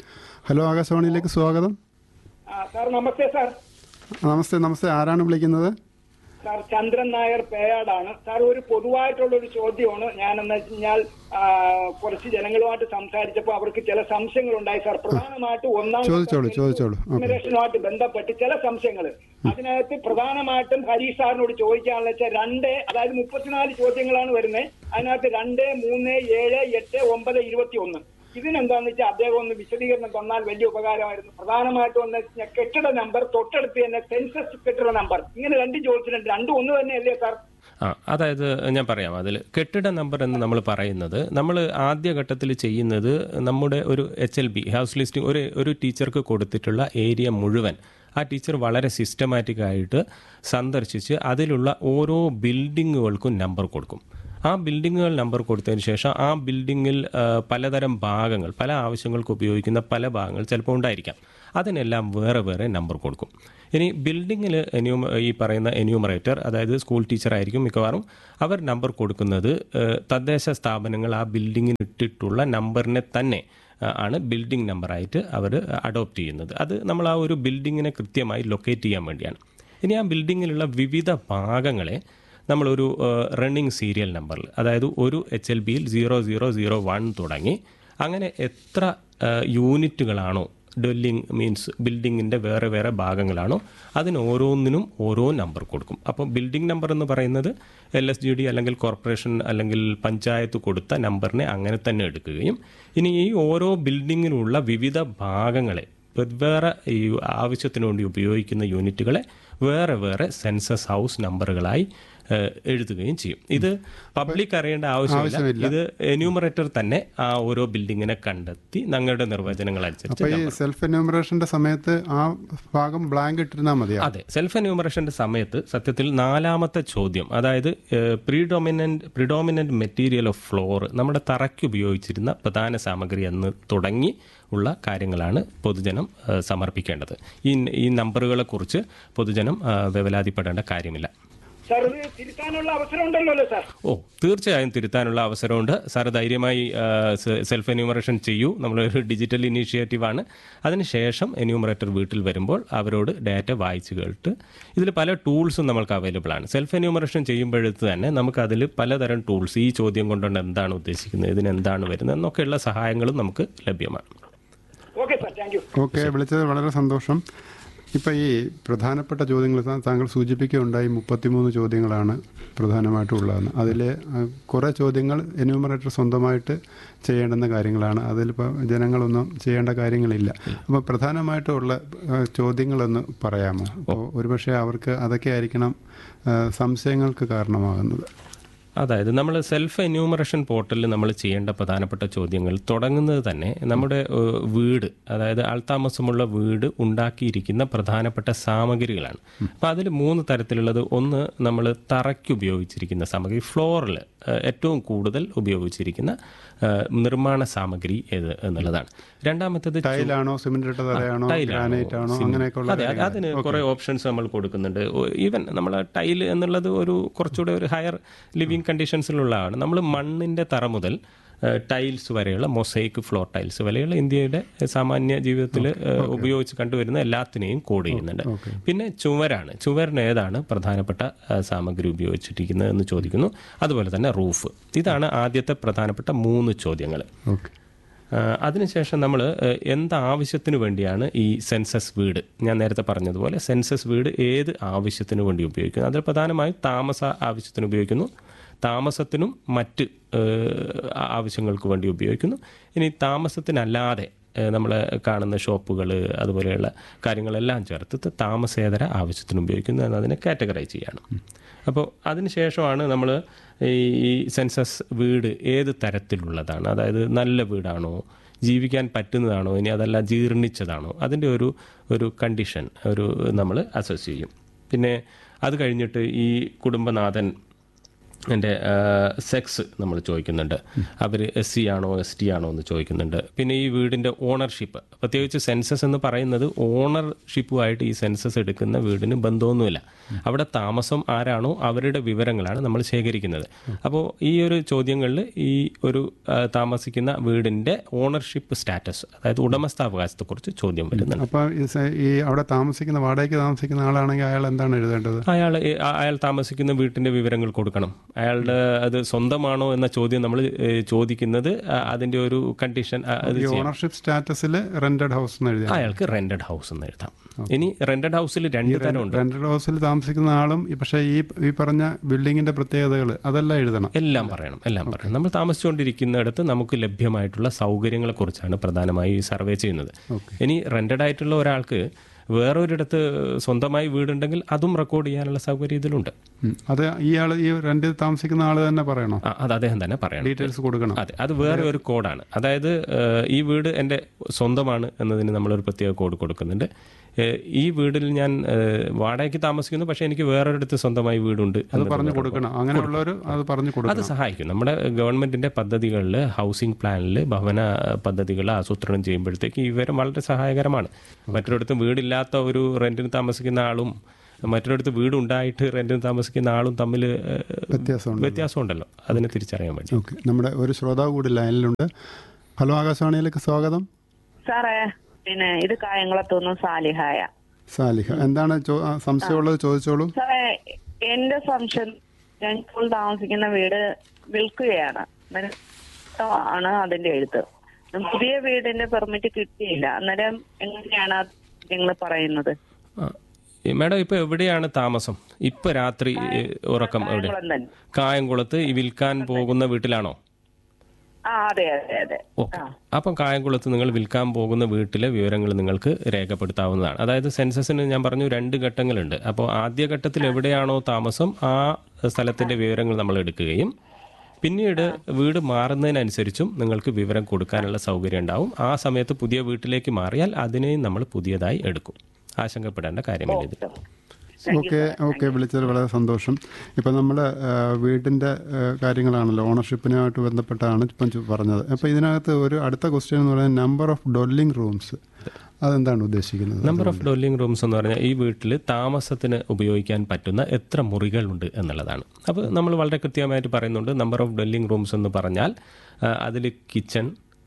ഹലോ ആകാശവാണിയിലേക്ക് സ്വാഗതം ആ, സാർ നമസ്തേ സാർ നമസ്തേ നമസ്തേ ആരാണ് വിളിക്കുന്നത് സാർ ചന്ദ്രൻ നായർ പേയാടാണ് സാർ ഒരു പൊതുവായിട്ടുള്ള ഒരു ചോദ്യമാണ് ഞാനെന്ന് വെച്ച് കഴിഞ്ഞാൽ ആ, കുറച്ച് ജനങ്ങളുമായിട്ട് സംസാരിച്ചപ്പോൾ അവർക്ക് ചില സംശയങ്ങൾ ഉണ്ടായി സാർ പ്രധാനമായിട്ട് ഒന്നാം ചോദിച്ചോളൂ, ചോദിച്ചോളൂ. ഓക്കേ. ജനറേഷനുമായിട്ട് ബന്ധപ്പെട്ട് ചില സംശയങ്ങൾ അതിനകത്ത് പ്രധാനമായിട്ടും ഹരീഷ് സാറിനോട് ചോദിക്കാനുള്ള വെച്ചാൽ രണ്ട് അതായത് മുപ്പത്തിനാല് ചോദ്യങ്ങളാണ് വരുന്നത് അതിനകത്ത് രണ്ട് മൂന്ന് ഏഴ് എട്ട് ഒമ്പത് ഇരുപത്തി ഒന്ന് ഇതിനെന്താന്ന് വെച്ചാൽ അദ്ദേഹം ഒന്ന് വിശദീകരണം തന്നാൽ വലിയ ഉപകാരമായിരുന്നു പ്രധാനമായിട്ടും ഒന്ന് വെച്ചാൽ കെട്ടിട നമ്പർ തൊട്ടടുത്ത് തന്നെ സെൻസസ് കെട്ടിട നമ്പർ ഇങ്ങനെ രണ്ട് ചോദിച്ചിട്ടുണ്ട് രണ്ടും ഒന്ന് തന്നെയല്ലേ സാർ ആ അതായത് ഞാൻ പറയാം അതിൽ കെട്ടിട നമ്പർ എന്ന് നമ്മൾ പറയുന്നത് നമ്മൾ ആദ്യഘട്ടത്തിൽ ചെയ്യുന്നത് നമ്മുടെ ഒരു H L B house listing ഒരു ഒരു ടീച്ചർക്ക് കൊടുത്തിട്ടുള്ള ഏരിയ മുഴുവൻ ആ ടീച്ചർ വളരെ സിസ്റ്റമാറ്റിക് ആയിട്ട് സന്ദർശിച്ച് അതിലുള്ള ഓരോ ബിൽഡിങ്ങുകൾക്കും നമ്പർ കൊടുക്കും ആ ബിൽഡിങ്ങുകൾ നമ്പർ കൊടുത്തതിന് ശേഷം ആ ബിൽഡിങ്ങിൽ ആ, പലതരം ഭാഗങ്ങൾ പല ആവശ്യങ്ങൾക്ക് ഉപയോഗിക്കുന്ന പല ഭാഗങ്ങൾ ചിലപ്പോൾ ഉണ്ടായിരിക്കാം അതിനെല്ലാം വേറെ വേറെ നമ്പർ കൊടുക്കും ഇനി ബിൽഡിങ്ങിൽ എന്യൂമ ഈ പറയുന്ന എന്യൂമറേറ്റർ അതായത് സ്കൂൾ ടീച്ചർ ആയിരിക്കും മിക്കവാറും അവർ നമ്പർ കൊടുക്കുന്നത് ഏഹ്, തദ്ദേശ സ്ഥാപനങ്ങൾ ആ ബിൽഡിങ്ങിന് ഇട്ടിട്ടുള്ള നമ്പറിനെ തന്നെ ആ, ആണ് ബിൽഡിംഗ് നമ്പറായിട്ട് അവർ അഡോപ്റ്റ് ചെയ്യുന്നത് അത് നമ്മൾ ആ ഒരു ബിൽഡിങ്ങിനെ കൃത്യമായി ലൊക്കേറ്റ് ചെയ്യാൻ വേണ്ടിയാണ് ഇനി ആ ബിൽഡിങ്ങിലുള്ള വിവിധ ഭാഗങ്ങളെ നമ്മളൊരു റണ്ണിങ് സീരിയൽ നമ്പറിൽ അതായത് ഒരു എച്ച് എൽ ബിയിൽ സീറോ സീറോ സീറോ വൺ തുടങ്ങി അങ്ങനെ എത്ര ആ, യൂണിറ്റുകളാണോ ഡ്വെല്ലിംഗ് മീൻസ് ബിൽഡിങ്ങിൻ്റെ വേറെ വേറെ ഭാഗങ്ങളാണോ അതിന് ഓരോന്നിനും ഓരോ നമ്പർ കൊടുക്കും അപ്പോൾ ബിൽഡിംഗ് നമ്പർ എന്ന് പറയുന്നത് എൽ എസ് ജി ഡി അല്ലെങ്കിൽ കോർപ്പറേഷൻ അല്ലെങ്കിൽ പഞ്ചായത്ത് കൊടുത്ത നമ്പറിനെ അങ്ങനെ തന്നെ എടുക്കുകയും ഇനി ഈ ഓരോ ബിൽഡിങ്ങിനുള്ള വിവിധ ഭാഗങ്ങളെ വെവ്വേറെ ഈ ആവശ്യത്തിന് വേണ്ടി ഉപയോഗിക്കുന്ന യൂണിറ്റുകളെ വേറെ വേറെ സെൻസസ് ഹൗസ് നമ്പറുകളായി ഏഹ്, എഴുതുകയും ചെയ്യും ഇത് പബ്ലിക് അറിയേണ്ട ആവശ്യമില്ല ആവശ്യമില്ല. ഇത് എന്യൂമറേറ്റർ തന്നെ ആ ഓരോ ബിൽഡിങ്ങിനെ കണ്ടെത്തി ഞങ്ങളുടെ നിർവചനങ്ങൾ അനുസരിച്ച് അപ്പോൾ ഈ സെൽഫ് എന്യൂമറേഷൻ്റെ സമയത്ത് ആ ഭാഗം ബ്ലാങ്ക് ഇട്ടിരുന്നാൽ മതിയാ അതെ സെൽഫ് എന്യൂമറേഷന്റെ സമയത്ത് സത്യത്തിൽ നാലാമത്തെ ചോദ്യം അതായത് predominant predominant material of floor നമ്മുടെ തറയ്ക്ക് ഉപയോഗിച്ചിരുന്ന പ്രധാന സാമഗ്രി എന്ന് തുടങ്ങി ഉള്ള കാര്യങ്ങളാണ് പൊതുജനം ഏഹ്, സമർപ്പിക്കേണ്ടത് ഈ ഈ നമ്പറുകളെ കുറിച്ച് പൊതുജനം ഏഹ്, വേവലാതിപ്പെടേണ്ട കാര്യമില്ല സാർ ഇത് തിരുത്താനുള്ള അവസരം ഉണ്ടല്ലോ സാർ ഓ തീർച്ചയായും തിരുത്താനുള്ള അവസരമുണ്ട് സാർ ധൈര്യമായി ആ, സെ- സെൽഫ് എന്യൂമറേഷൻ ചെയ്യൂ നമ്മളൊരു ഡിജിറ്റൽ ഇനീഷ്യേറ്റീവാണ് അതിനുശേഷം എന്യൂമറേറ്റർ വീട്ടിൽ വരുമ്പോൾ അവരോട് ഡാറ്റ വായിച്ചു കേട്ട് ഇതിൽ പല ടൂൾസും നമുക്ക് അവൈലബിൾ ആണ് സെൽഫ് എന്യൂമറേഷൻ ചെയ്യുമ്പോഴത്ത് തന്നെ നമുക്ക് അതിൽ പലതരം ടൂൾസ് ഈ ചോദ്യം കൊണ്ടുകൊണ്ട് എന്താണ് ഉദ്ദേശിക്കുന്നത് ഇതിന് എന്താണ് വരുന്നത് എന്നൊക്കെയുള്ള സഹായങ്ങളും നമുക്ക് ലഭ്യമാണ് okay sir thank you okay വിളിച്ചത് വളരെ സന്തോഷം ഇപ്പം ഈ പ്രധാനപ്പെട്ട ചോദ്യങ്ങൾ താ- താങ്കൾ സൂചിപ്പിക്കുകയുണ്ടായി മുപ്പത്തിമൂന്ന് ചോദ്യങ്ങളാണ് പ്രധാനമായിട്ടും ഉള്ളതെന്ന് അതിൽ കുറേ ചോദ്യങ്ങൾ എന്യൂമറേറ്റർ സ്വന്തമായിട്ട് ചെയ്യേണ്ടുന്ന കാര്യങ്ങളാണ് അതിലിപ്പോൾ ജനങ്ങളൊന്നും ചെയ്യേണ്ട കാര്യങ്ങളില്ല അപ്പോൾ പ്രധാനമായിട്ടുള്ള ആ, ചോദ്യങ്ങളൊന്ന് പറയാമോ അപ്പോൾ ഒരുപക്ഷെ അവർക്ക് അതൊക്കെ ആയിരിക്കണം ആ, സംശയങ്ങൾക്ക് കാരണമാകുന്നത് അതായത് നമ്മൾ സെൽഫ് എന്യൂമറേഷൻ പോർട്ടലിൽ നമ്മൾ ചെയ്യേണ്ട പ്രധാനപ്പെട്ട ചോദ്യങ്ങൾ തുടങ്ങുന്നത് തന്നെ നമ്മുടെ ഏഹ്, വീട് അതായത് ആൾതാമസമുള്ള വീട് ഉണ്ടാക്കിയിരിക്കുന്ന പ്രധാനപ്പെട്ട സാമഗ്രികളാണ് അപ്പോൾ അതിൽ മൂന്ന് തരത്തിലുള്ളത് ഒന്ന് നമ്മൾ തറയ്ക്ക് ഉപയോഗിച്ചിരിക്കുന്ന സാമഗ്രി ഫ്ലോറിൽ ഏറ്റവും കൂടുതൽ ഉപയോഗിച്ചിരിക്കുന്ന ഏഹ്, നിർമ്മാണ സാമഗ്രി ഏത് എന്നുള്ളതാണ് രണ്ടാമത്തേത് ചു- ടൈലാണോ സിമെന്റ് ഇട്ട തറയാണോ ടൈലാണോ, ഗ്രാനൈറ്റ് ആണോ സിമെന്റ്. അങ്ങനെയൊക്കെയുള്ള അതെ അതെ, അതിന് കുറെ ഓപ്ഷൻസ് നമ്മൾ കൊടുക്കുന്നുണ്ട് ഈവൻ നമ്മൾ ടൈൽ എന്നുള്ളത് ഒരു കുറച്ചുകൂടെ ഒരു ഹയർ ലിവിങ് കണ്ടീഷൻസിലുള്ളതാണ് നമ്മൾ മണ്ണിന്റെ തറ മുതൽ ടൈൽസ് വരെയുള്ള മൊസൈക്ക് ഫ്ലോർ ടൈൽസ് വരെയുള്ള ഇന്ത്യയുടെ സാമാന്യ ജീവിതത്തിൽ ഉപയോഗിച്ച് കണ്ടുവരുന്ന എല്ലാത്തിനെയും കോഡ് ചെയ്യുന്നുണ്ട് പിന്നെ ചുവരാണ് ചുവരിന് ഏതാണ് പ്രധാനപ്പെട്ട ആ, സാമഗ്രി ഉപയോഗിച്ചിരിക്കുന്നത് എന്ന് ചോദിക്കുന്നു അതുപോലെ തന്നെ റൂഫ് ഇതാണ് ആദ്യത്തെ പ്രധാനപ്പെട്ട മൂന്ന് ചോദ്യങ്ങൾ ഓക്കെ ആ, അതിനുശേഷം നമ്മൾ എന്ത് ആവശ്യത്തിന് വേണ്ടിയാണ് ഈ സെൻസസ് വീട് ഞാൻ നേരത്തെ പറഞ്ഞതുപോലെ സെൻസസ് വീട് ഏത് ആവശ്യത്തിന് വേണ്ടി ഉപയോഗിക്കുന്നു അതിൽ പ്രധാനമായും താമസ ആവശ്യത്തിന് ഉപയോഗിക്കുന്നു താമസത്തിനും മറ്റ് ഏഹ്, ആവശ്യങ്ങൾക്ക് വേണ്ടി ഉപയോഗിക്കുന്നു ഇനി താമസത്തിനല്ലാതെ നമ്മൾ കാണുന്ന ഷോപ്പുകൾ അതുപോലെയുള്ള കാര്യങ്ങളെല്ലാം ചേർത്ത് താമസേതര ആവശ്യത്തിന് ഉപയോഗിക്കുന്നു എന്നതിനെ കാറ്റഗറൈസ് ചെയ്യാണ് അപ്പോൾ അതിനുശേഷമാണ് നമ്മൾ ഈ സെൻസസ് വീട് ഏത് തരത്തിലുള്ളതാണ് അതായത് നല്ല വീടാണോ ജീവിക്കാൻ പറ്റുന്നതാണോ ഇനി അതല്ല ജീർണിച്ചതാണോ അതിൻ്റെ ഒരു ഒരു കണ്ടീഷൻ ഒരു നമ്മൾ അസസ് ചെയ്യും പിന്നെ അത് കഴിഞ്ഞിട്ട് ഈ കുടുംബനാഥൻ എൻ്റെ സെക്സ് നമ്മൾ ചോദിക്കുന്നുണ്ട് അവർ എസ് സി ആണോ എസ് ടി ആണോ എന്ന് ചോദിക്കുന്നുണ്ട് പിന്നെ ഈ വീടിൻ്റെ ഓണർഷിപ്പ് പ്രത്യേകിച്ച് സെൻസസ് എന്ന് പറയുന്നത് ഓണർഷിപ്പുമായിട്ട് ഈ സെൻസസ് എടുക്കുന്ന വീടിന് ബന്ധമൊന്നുമില്ല അവിടെ താമസം ആരാണോ അവരുടെ വിവരങ്ങളാണ് നമ്മൾ ശേഖരിക്കുന്നത് അപ്പോൾ ഈ ഒരു ചോദ്യങ്ങളിൽ ഈ ഒരു ആ, താമസിക്കുന്ന വീടിൻ്റെ ഓണർഷിപ്പ് സ്റ്റാറ്റസ് അതായത് ഉടമസ്ഥാവകാശത്തെക്കുറിച്ച് ചോദ്യം വരുന്നുണ്ട് അപ്പോൾ ഈ സ- ഈ അവിടെ താമസിക്കുന്ന വാടകയ്ക്ക് താമസിക്കുന്ന ആളാണെങ്കിൽ അയാൾ എന്താണ് എഴുതേണ്ടത് അയാൾ അയാൾ താമസിക്കുന്ന വീട്ടിന്റെ വിവരങ്ങൾ കൊടുക്കണം അയാളുടെ അത് സ്വന്തമാണോ എന്ന ചോദ്യം നമ്മൾ ചോദിക്കുന്നത് ആ, അതിന്റെ ഒരു കണ്ടീഷൻ ആ, അത് ഈ ചെയ്യാം. ഓണർഷിപ്പ് സ്റ്റാറ്റസിൽ റെന്റഡ് ഹൗസ് എന്ന് എഴുതിയാൽ അയാൾക്ക് റെന്റഡ് ഹൗസ് എന്ന് എഴുതാം ഇനി റെന്റഡ് ഹൗസിൽ രണ്ട് തരമുണ്ട് റെന്റഡ് ഹൗസിൽ താമസിക്കുന്ന ആളും ഈ- പക്ഷേ ഈ ഈ പറഞ്ഞ ബിൽഡിങ്ങിന്റെ പ്രത്യേകതകൾ അതെല്ലാം എഴുതണം എല്ലാം പറയണം എല്ലാം പറയണം നമ്മൾ താമസിച്ചുകൊണ്ടിരിക്കുന്നിടത്ത് നമുക്ക് ലഭ്യമായിട്ടുള്ള സൗകര്യങ്ങളെ കുറിച്ചാണ് പ്രധാനമായി ഈ സർവേ ചെയ്യുന്നത് ഇനി റെന്റഡ് ആയിട്ടുള്ള ഒരാൾക്ക് വേറൊരിടത്ത് സ്വന്തമായി വീടുണ്ടെങ്കിൽ അതും റെക്കോർഡ് ചെയ്യാനുള്ള സൗകര്യം ഇതിലുണ്ട് ഉം. അത് ഇയാൾ ഈ റെന്റിൽ താമസിക്കുന്ന ആൾ തന്നെ പറയണോ ആ, അത് അദ്ദേഹം തന്നെ പറയണം ഡീറ്റെയിൽസ് കൊടുക്കണം അതെ അത് വേറെ ഒരു കോഡാണ് അതായത് ഏഹ്, ഈ വീട് എൻ്റെ സ്വന്തമാണ് എന്നതിന് നമ്മളൊരു പ്രത്യേക കോഡ് കൊടുക്കുന്നുണ്ട് ഏഹ്, ഈ വീടിൽ ഞാൻ ഏഹ്, വാടകയ്ക്ക് താമസിക്കുന്നു പക്ഷേ എനിക്ക് വേറൊരിടത്ത് സ്വന്തമായി വീടുണ്ട് അത് എന്നത് പറഞ്ഞു വേറെ കൊടുക്കണം അങ്ങനെയുള്ളവർ അത് പറഞ്ഞു അത് കൊടുക്കണം സഹായിക്കും നമ്മുടെ ഗവൺമെന്റിന്റെ പദ്ധതികളിൽ ഹൗസിംഗ് പ്ലാനിൽ ഭവന പദ്ധതികൾ ആസൂത്രണം ചെയ്യുമ്പോഴത്തേക്ക് ഈ വിവരം വളരെ സഹായകരമാണ് മറ്റൊരിടത്തും വീടില്ലാത്ത ഒരു റെന്റിന് താമസിക്കുന്ന ആളും മറ്റൊരിടത്ത് വീടുണ്ടായിട്ട് റെന്റിന് താമസിക്കുന്ന ആളും തമ്മിൽ വ്യത്യാസമുണ്ട് വ്യത്യാസമുണ്ടല്ലോ അതിനെ തിരിച്ചറിയാൻ വേണ്ടി ഓക്കെ നമ്മുടെ ഒരു ശ്രോതാവ് കൂടി ലൈനിലുണ്ട് ഹലോ ആകാശവാണിയിലേക്ക് സ്വാഗതം സാറേ പിന്നെ ഇത് കായംകുളത്തുനിന്ന് സാലിഹായ സാലിഹ എന്താണ് ചോ- ആ, സംശയമുള്ളത് ചോദിച്ചോളൂ സാറേ എന്റെ സംശയം ഞാൻ ഇപ്പോൾ താമസിക്കുന്ന വീട് വിൽക്കുകയാണ് അന്നേരം ആണ് അതിന്റെ എഴുത്ത് പുതിയ വീടിന്റെ പെർമിറ്റ് കിട്ടിയില്ല അന്നേരം എങ്ങനെയാണ് നിങ്ങൾ പറയുന്നത് ആ. ഈ മാഡം ഇപ്പൊ എവിടെയാണ് താമസം ഇപ്പൊ രാത്രി ഏ, ഉറക്കം എവിടെ കായംകുളം തന്നെ കായംകുളത്ത് ഈ വിൽക്കാൻ പോകുന്ന വീട്ടിലാണോ ആ അതെ അതെ അതെ ഓക്കെ അപ്പം കായംകുളത്ത് നിങ്ങൾ വിൽക്കാൻ പോകുന്ന വീട്ടിലെ വിവരങ്ങൾ നിങ്ങൾക്ക് രേഖപ്പെടുത്താവുന്നതാണ് അതായത് സെൻസസിന് ഞാൻ പറഞ്ഞു രണ്ട് ഘട്ടങ്ങളുണ്ട് അപ്പോൾ ആദ്യ ഘട്ടത്തിൽ എവിടെയാണോ താമസം ആ സ്ഥലത്തിന്റെ വിവരങ്ങൾ നമ്മൾ എടുക്കുകയും പിന്നീട് വീട് മാറുന്നതിനനുസരിച്ചും നിങ്ങൾക്ക് വിവരം കൊടുക്കാനുള്ള സൗകര്യം ഉണ്ടാവും ആ സമയത്ത് പുതിയ വീട്ടിലേക്ക് മാറിയാൽ അതിനെയും നമ്മൾ പുതിയതായി എടുക്കും ആശങ്കപ്പെടേണ്ട കാര്യമില്ല ഇതിൽ ഓക്കെ ഓക്കെ വിളിച്ചത് വളരെ സന്തോഷം ഇപ്പം നമ്മൾ വീടിൻ്റെ കാര്യങ്ങളാണല്ലോ ഓണർഷിപ്പിനുമായിട്ട് ബന്ധപ്പെട്ടാണ് ഇപ്പം ചു- പറഞ്ഞത് അപ്പോൾ ഇതിനകത്ത് ഒരു അടുത്ത ക്വസ്റ്റ്യൻ എന്ന് പറയുന്നത് നമ്പർ ഓഫ് ഡൊല്ലിംഗ് റൂംസ് അതെന്താണ് ഉദ്ദേശിക്കുന്നത് നമ്പർ ഓഫ് ഡോലിംഗ് റൂംസ് എന്ന് പറഞ്ഞാൽ ഈ വീട്ടിൽ താമസത്തിന് ഉപയോഗിക്കാൻ പറ്റുന്ന എത്ര മുറികളുണ്ട് എന്നുള്ളതാണ് അപ്പോൾ നമ്മൾ വളരെ കൃത്യമായിട്ട് പറയുന്നുണ്ട് നമ്പർ ഓഫ് ഡൊല്ലിംഗ് റൂംസ് എന്ന് പറഞ്ഞാൽ അതിൽ കിച്ചൺ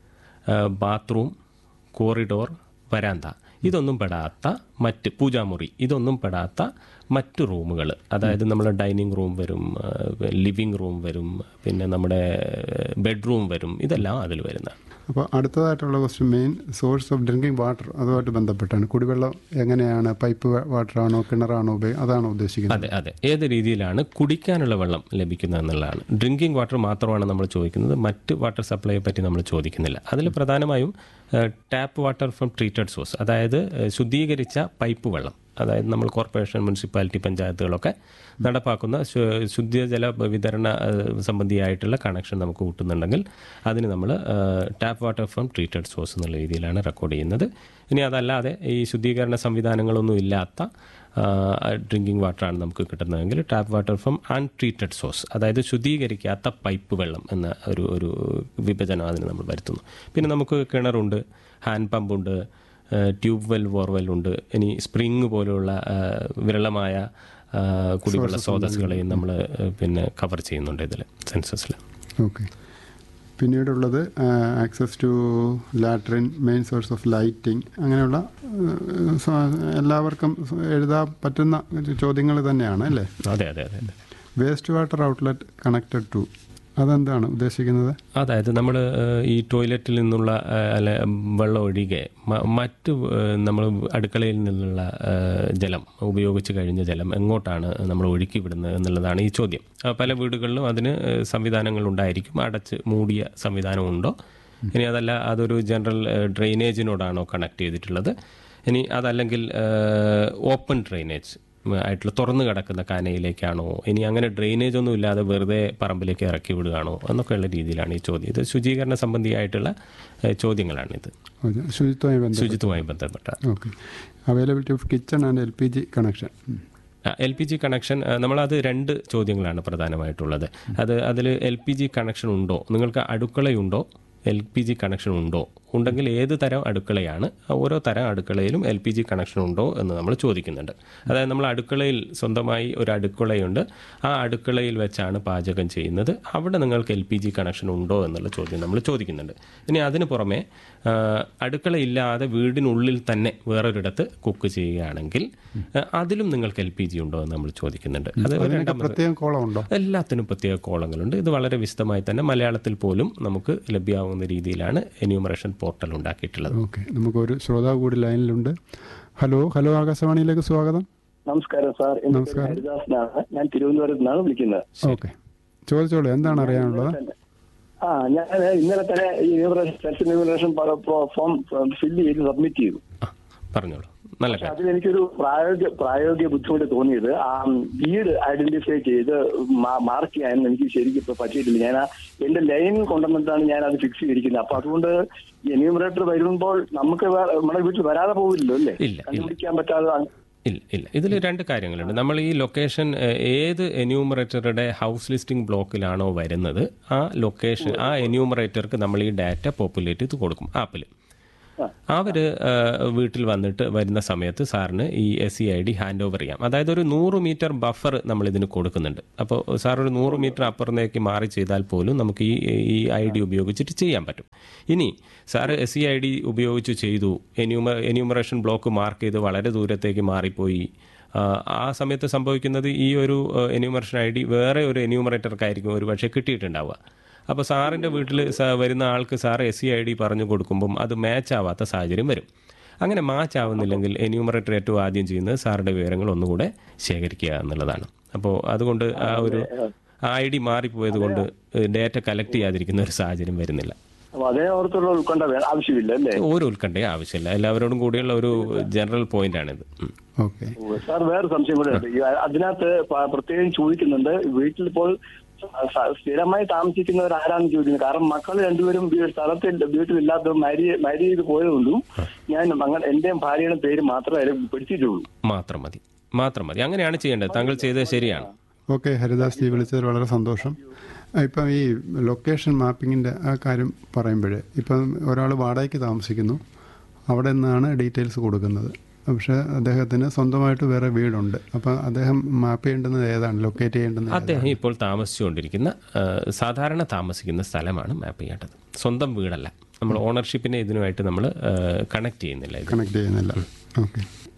ബാത്റൂം കോറിഡോർ വരാന്ത ഇതൊന്നും പെടാത്ത മറ്റ് പൂജാമുറി ഇതൊന്നും പെടാത്ത മറ്റ് റൂമുകൾ അതായത് നമ്മുടെ ഡൈനിങ് റൂം വരും ലിവിങ് റൂം വരും പിന്നെ നമ്മുടെ ബെഡ്റൂം വരും ഇതെല്ലാം അതിൽ വരുന്നതാണ് അപ്പോൾ അടുത്തതായിട്ടുള്ള question main source of drinking water അതുമായിട്ട് ബന്ധപ്പെട്ടാണ് കുടിവെള്ളം എങ്ങനെയാണ് പൈപ്പ് വാട്ടറാണോ കിണറാണോ ഉപയോഗി അതാണോ ഉദ്ദേശിക്കുന്നത് അതെ അതെ ഏത് രീതിയിലാണ് കുടിക്കാനുള്ള വെള്ളം ലഭിക്കുന്നത് എന്നുള്ളതാണ് ഡ്രിങ്കിങ് വാട്ടർ മാത്രമാണ് നമ്മൾ ചോദിക്കുന്നത് മറ്റ് വാട്ടർ സപ്ലൈയെ പറ്റി നമ്മൾ ചോദിക്കുന്നില്ല അതിൽ പ്രധാനമായും tap water from treated source അതായത് ഏഹ്, ശുദ്ധീകരിച്ച പൈപ്പ് വെള്ളം അതായത് നമ്മൾ കോർപ്പറേഷൻ മുനിസിപ്പാലിറ്റി പഞ്ചായത്തുകളൊക്കെ നടപ്പാക്കുന്ന ശു- ശുദ്ധജല വിതരണ ഏഹ്, സംബന്ധിയായിട്ടുള്ള കണക്ഷൻ നമുക്ക് കിട്ടുന്നുണ്ടെങ്കിൽ അതിന് നമ്മൾ tap water from treated source എന്നുള്ള രീതിയിലാണ് റെക്കോർഡ് ചെയ്യുന്നത് ഇനി അതല്ലാതെ ഈ ശുദ്ധീകരണ സംവിധാനങ്ങളൊന്നും ഇല്ലാത്ത ഡ്രിങ്കിങ് വാട്ടറാണ് നമുക്ക് കിട്ടുന്നതെങ്കിൽ tap water from untreated source അതായത് ശുദ്ധീകരിക്കാത്ത പൈപ്പ് വെള്ളം എന്ന ഒരു ഒരു വിഭജനം അതിന് നമ്മൾ വരുത്തുന്നു പിന്നെ നമുക്ക് കിണറുണ്ട് ഹാൻഡ് പമ്പുണ്ട് ട്യൂബ് വെൽ ബോർവെൽ ഉണ്ട് ഇനി സ്പ്രിങ് പോലെയുള്ള ആ, വിരളമായ ആ, കുടിവെള്ള സ്രോതസ്സുകളെയും നമ്മൾ പിന്നെ കവർ ചെയ്യുന്നുണ്ട് ഇതിൽ സെൻസസിൽ ഓക്കെ പിന്നീടുള്ളത് access to latrine main source of lighting അങ്ങനെയുള്ള ആ, സ- എല്ലാവർക്കും എഴുതാൻ പറ്റുന്ന ചോദ്യങ്ങൾ തന്നെയാണ് അല്ലേ അതെ അതെ അതെ അതെ waste water outlet connected to അതെന്താണ് ഉദ്ദേശിക്കുന്നത് അതായത് നമ്മൾ ഈ ടോയ്ലറ്റിൽ നിന്നുള്ള ആ, അല്ല വെള്ളം ഒഴികെ മ- മറ്റ് നമ്മൾ അടുക്കളയിൽ നിന്നുള്ള ആ, ജലം ഉപയോഗിച്ച് കഴിഞ്ഞ ജലം എങ്ങോട്ടാണ് നമ്മൾ ഒഴുക്കി വിടുന്നത് എന്നുള്ളതാണ് ഈ ചോദ്യം ആ, പല വീടുകളിലും അതിന് സംവിധാനങ്ങൾ ഉണ്ടായിരിക്കും അടച്ച് മൂടിയ സംവിധാനമുണ്ടോ ഇനി അതല്ല അതൊരു ജനറൽ ഡ്രെയിനേജിനോടാണോ കണക്ട് ചെയ്തിട്ടുള്ളത് ഇനി അതല്ലെങ്കിൽ ഓപ്പൺ ഡ്രെയിനേജ് ആയിട്ടുള്ള തുറന്നു കിടക്കുന്ന കാനയിലേക്കാണോ ഇനി അങ്ങനെ ഡ്രെയിനേജ് ഒന്നും ഇല്ലാതെ വെറുതെ പറമ്പിലേക്ക് ഇറക്കി വിടുകയാണോ എന്നൊക്കെയുള്ള രീതിയിലാണ് ഈ ചോദ്യം ഇത് ശുചീകരണ സംബന്ധിയായിട്ടുള്ള ഏഹ്, ചോദ്യങ്ങളാണിത് ഓക്കെ. ശുചിത്വമായി ബന്ധം ശുചിത്വമായി ബന്ധപ്പെട്ട okay availability of kitchen and L P G connection L P G connection ആ, നമ്മളത് രണ്ട് ചോദ്യങ്ങളാണ് പ്രധാനമായിട്ടുള്ളത് അത് അതിൽ എൽ പി ജി കണക്ഷൻ ഉണ്ടോ നിങ്ങൾക്ക് അടുക്കളയുണ്ടോ എൽ പി ജി കണക്ഷൻ ഉണ്ടോ ഉണ്ടെങ്കിൽ ഏത് തരം അടുക്കളയാണ് ഓരോ തരം അടുക്കളയിലും എൽ പി ജി കണക്ഷൻ ഉണ്ടോ എന്ന് നമ്മൾ ചോദിക്കുന്നുണ്ട് അതായത് നമ്മൾ അടുക്കളയിൽ സ്വന്തമായി ഒരു അടുക്കളയുണ്ട് ആ അടുക്കളയിൽ വെച്ചാണ് പാചകം ചെയ്യുന്നത് അവിടെ നിങ്ങൾക്ക് എൽ പി ജി കണക്ഷൻ ഉണ്ടോ എന്നുള്ള ചോദ്യം നമ്മൾ ചോദിക്കുന്നുണ്ട് ഇനി അതിന് പുറമെ ആ, അടുക്കളയില്ലാതെ വീടിനുള്ളിൽ തന്നെ വേറൊരിടത്ത് കുക്ക് ചെയ്യുകയാണെങ്കിൽ ആ, അതിലും നിങ്ങൾക്ക് എൽ പി ജി ഉണ്ടോ എന്ന് നമ്മൾ ചോദിക്കുന്നുണ്ട് അത് ഒരു അതിനൊക്കെ രണ്ടാമത് പ്രത്യേകം കോളം ഉണ്ടോ എല്ലാത്തിനും പ്രത്യേക കോളങ്ങളുണ്ട് ഇത് വളരെ വിശദമായി തന്നെ മലയാളത്തിൽ പോലും നമുക്ക് ലഭ്യമാകുന്ന രീതിയിലാണ് എന്യൂമറേഷൻ പോർട്ടൽ ഉണ്ടാക്കിയിട്ടുള്ളത് ഓക്കെ നമുക്കൊരു ശ്രോതാവ് കൂടി ലൈനിലുണ്ട് ഹലോ ഹലോ ആകാശവാണിയിലേക്ക് സ്വാഗതം നമസ്കാരം സാർ എന്റെ പേര് നമസ്കാരം. ഹരിദാസനാണ് ഞാൻ തിരുവനന്തപുരത്ത് നിന്നാണ് വിളിക്കുന്നത് ഓക്കെ ചോദിച്ചോളൂ എന്താണ് അറിയാനുള്ളത് ആ ഞാൻ ഇന്നലെ തന്നെ ഈ സെൽഫ് ന്യൂമറേഷൻ ഫോം ഫില്ല് ചെയ്ത് സബ്മിറ്റ് ചെയ്തു ആ പറഞ്ഞോളൂ നല്ല കാര്യം അതിൽ എനിക്കൊരു പ്രായോഗിക പ്രായോഗിക ബുദ്ധിമുട്ട് തോന്നിയത് ആ വീട് ഐഡന്റിഫൈ ചെയ്ത് മാർക്ക് ചെയ്യാൻ എനിക്ക് ശരിക്കും ഇപ്പൊ പറ്റിയിട്ടില്ല ഞാൻ ആ എന്റെ ലൈൻ കൊണ്ടുവന്നിട്ടാണ് ഞാൻ അത് ഫിക്സ് ചെയ്തിരിക്കുന്നത് അപ്പൊ അതുകൊണ്ട് എന്യൂമറേറ്റർ വരുമ്പോൾ നമുക്ക് വേ- നമ്മുടെ വീട്ടിൽ വരാതെ പോകില്ലല്ലോ അല്ലേ ഇല്ല, ഇല്ല. കണ്ടുപിടിക്കാൻ പറ്റാതെ ആ- ഇല്ല ഇല്ല ഇതിൽ രണ്ട് കാര്യങ്ങളുണ്ട് നമ്മൾ ഈ ലൊക്കേഷൻ ഏഹ്, ഏത് എന്യൂമറേറ്ററുടെ ഹൗസ് ലിസ്റ്റിംഗ് ബ്ലോക്കിലാണോ വരുന്നത് ആ ലൊക്കേഷൻ ആ എന്യൂമറേറ്റർക്ക് നമ്മൾ ഈ ഡാറ്റ പോപ്പുലേറ്റ് ചെയ്ത് കൊടുക്കും ആപ്പിൽ അവർ വീട്ടിൽ വന്നിട്ട് വരുന്ന സമയത്ത് സാറിന് ഈ S C I D hand over ചെയ്യാം അതായത് ഒരു നൂറ് മീറ്റർ ബഫർ നമ്മൾ ഇതിന് കൊടുക്കുന്നുണ്ട് അപ്പോൾ സാർ ഒരു നൂറ് മീറ്റർ അപ്പുറത്തേക്ക് മാറി ചെയ്താൽ പോലും നമുക്ക് ഈ ഈ ഐ ഡി ഉപയോഗിച്ചിട്ട് ചെയ്യാൻ പറ്റും ഇനി sir S C I D ഉപയോഗിച്ച് ചെയ്തു എന്യൂമ എന്യൂമറേഷൻ ബ്ലോക്ക് മാർക്ക് ചെയ്ത് വളരെ ദൂരത്തേക്ക് മാറിപ്പോയി ആ, ആ സമയത്ത് സംഭവിക്കുന്നത് ഈ ഒരു എന്യൂമറേഷൻ ഐ ഡി വേറെ ഒരു എന്യൂമറേറ്റർക്കായിരിക്കും ഒരു പക്ഷേ കിട്ടിയിട്ടുണ്ടാവുക അപ്പോൾ സാറിൻ്റെ വീട്ടിൽ വരുന്ന ആൾക്ക് sir S C I D പറഞ്ഞു കൊടുക്കുമ്പം അത് മാച്ച് ആവാത്ത സാഹചര്യം വരും അങ്ങനെ മാച്ച് ആവുന്നില്ലെങ്കിൽ എന്യൂമറേറ്റർ ഏറ്റവും ആദ്യം ചെയ്യുന്നത് സാറിൻ്റെ വിവരങ്ങൾ ഒന്നുകൂടെ ശേഖരിക്കുക എന്നുള്ളതാണ് അപ്പോൾ അതുകൊണ്ട് ആ ഒരു ഐ ഡി മാറിപ്പോയത് കൊണ്ട് ഡേറ്റ കളക്ട് ചെയ്യാതിരിക്കുന്ന ഒരു സാഹചര്യം വരുന്നില്ല അപ്പൊ അതേ ഓർത്തുള്ള ഉൾക്കൊണ്ട വേ- ആവശ്യമില്ല അല്ലേ ഒരു ഉത്കണ്ഠയും ആവശ്യമില്ല എല്ലാവരോടും കൂടിയുള്ള ഒരു ജനറൽ പോയിന്റാണിത് ഉം. ഓക്കെ സാർ വേറെ സംശയം കൂടെ ഉണ്ട് ഈ അതിനകത്ത് പ- പ്രത്യേകം ചോദിക്കുന്നുണ്ട് വീട്ടിൽ ഇപ്പോൾ സ- സ്ഥിരമായി താമസിക്കുന്നവർ ആരാണെന്ന് ചോദിക്കുന്നത് കാരണം മക്കൾ രണ്ടുപേരും വീ- സ്ഥലത്തിൽ വീട്ടിലില്ലാത്ത മാരി മാരി ചെയ്ത് പോയതുകൊണ്ടും ഞാൻ അങ്ങനെ എന്റെയും ഭാര്യയുടെ പേര് മാത്രമേ അതിൽ പെടുത്തിയിട്ടുള്ളൂ മാത്രം മതി മാത്രം മതി അങ്ങനെയാണ് ചെയ്യേണ്ടത് താങ്കൾ ചെയ്തത് ശരിയാണ് ഓക്കെ ഹരിദാസ് ജി വിളിച്ചതിൽ വളരെ സന്തോഷം ഇപ്പം ഈ ലൊക്കേഷൻ മാപ്പിങ്ങിൻ്റെ ആ കാര്യം പറയുമ്പോഴേ ഇപ്പം ഒരാൾ വാടകയ്ക്ക് താമസിക്കുന്നു അവിടെ നിന്നാണ് ഡീറ്റെയിൽസ് കൊടുക്കുന്നത് പക്ഷേ അദ്ദേഹത്തിന് സ്വന്തമായിട്ട് വേറെ വീടുണ്ട് അപ്പം അദ്ദേഹം മാപ്പ് ചെയ്യേണ്ടുന്നത് ഏതാണ് ലൊക്കേറ്റ് ചെയ്യേണ്ടുന്നത് ഏതാണ്? അദ്ദേഹം ഇപ്പോൾ താമസിച്ചുകൊണ്ടിരിക്കുന്ന ആ, സാധാരണ താമസിക്കുന്ന സ്ഥലമാണ് മാപ്പ് ചെയ്യേണ്ടത് സ്വന്തം വീടല്ല നമ്മൾ ഓണർഷിപ്പിനെ ഇതിനുമായിട്ട് നമ്മൾ കണക്ട് ചെയ്യുന്നില്ല ഇത് കണക്ട് ചെയ്യുന്നില്ല ഓക്കെ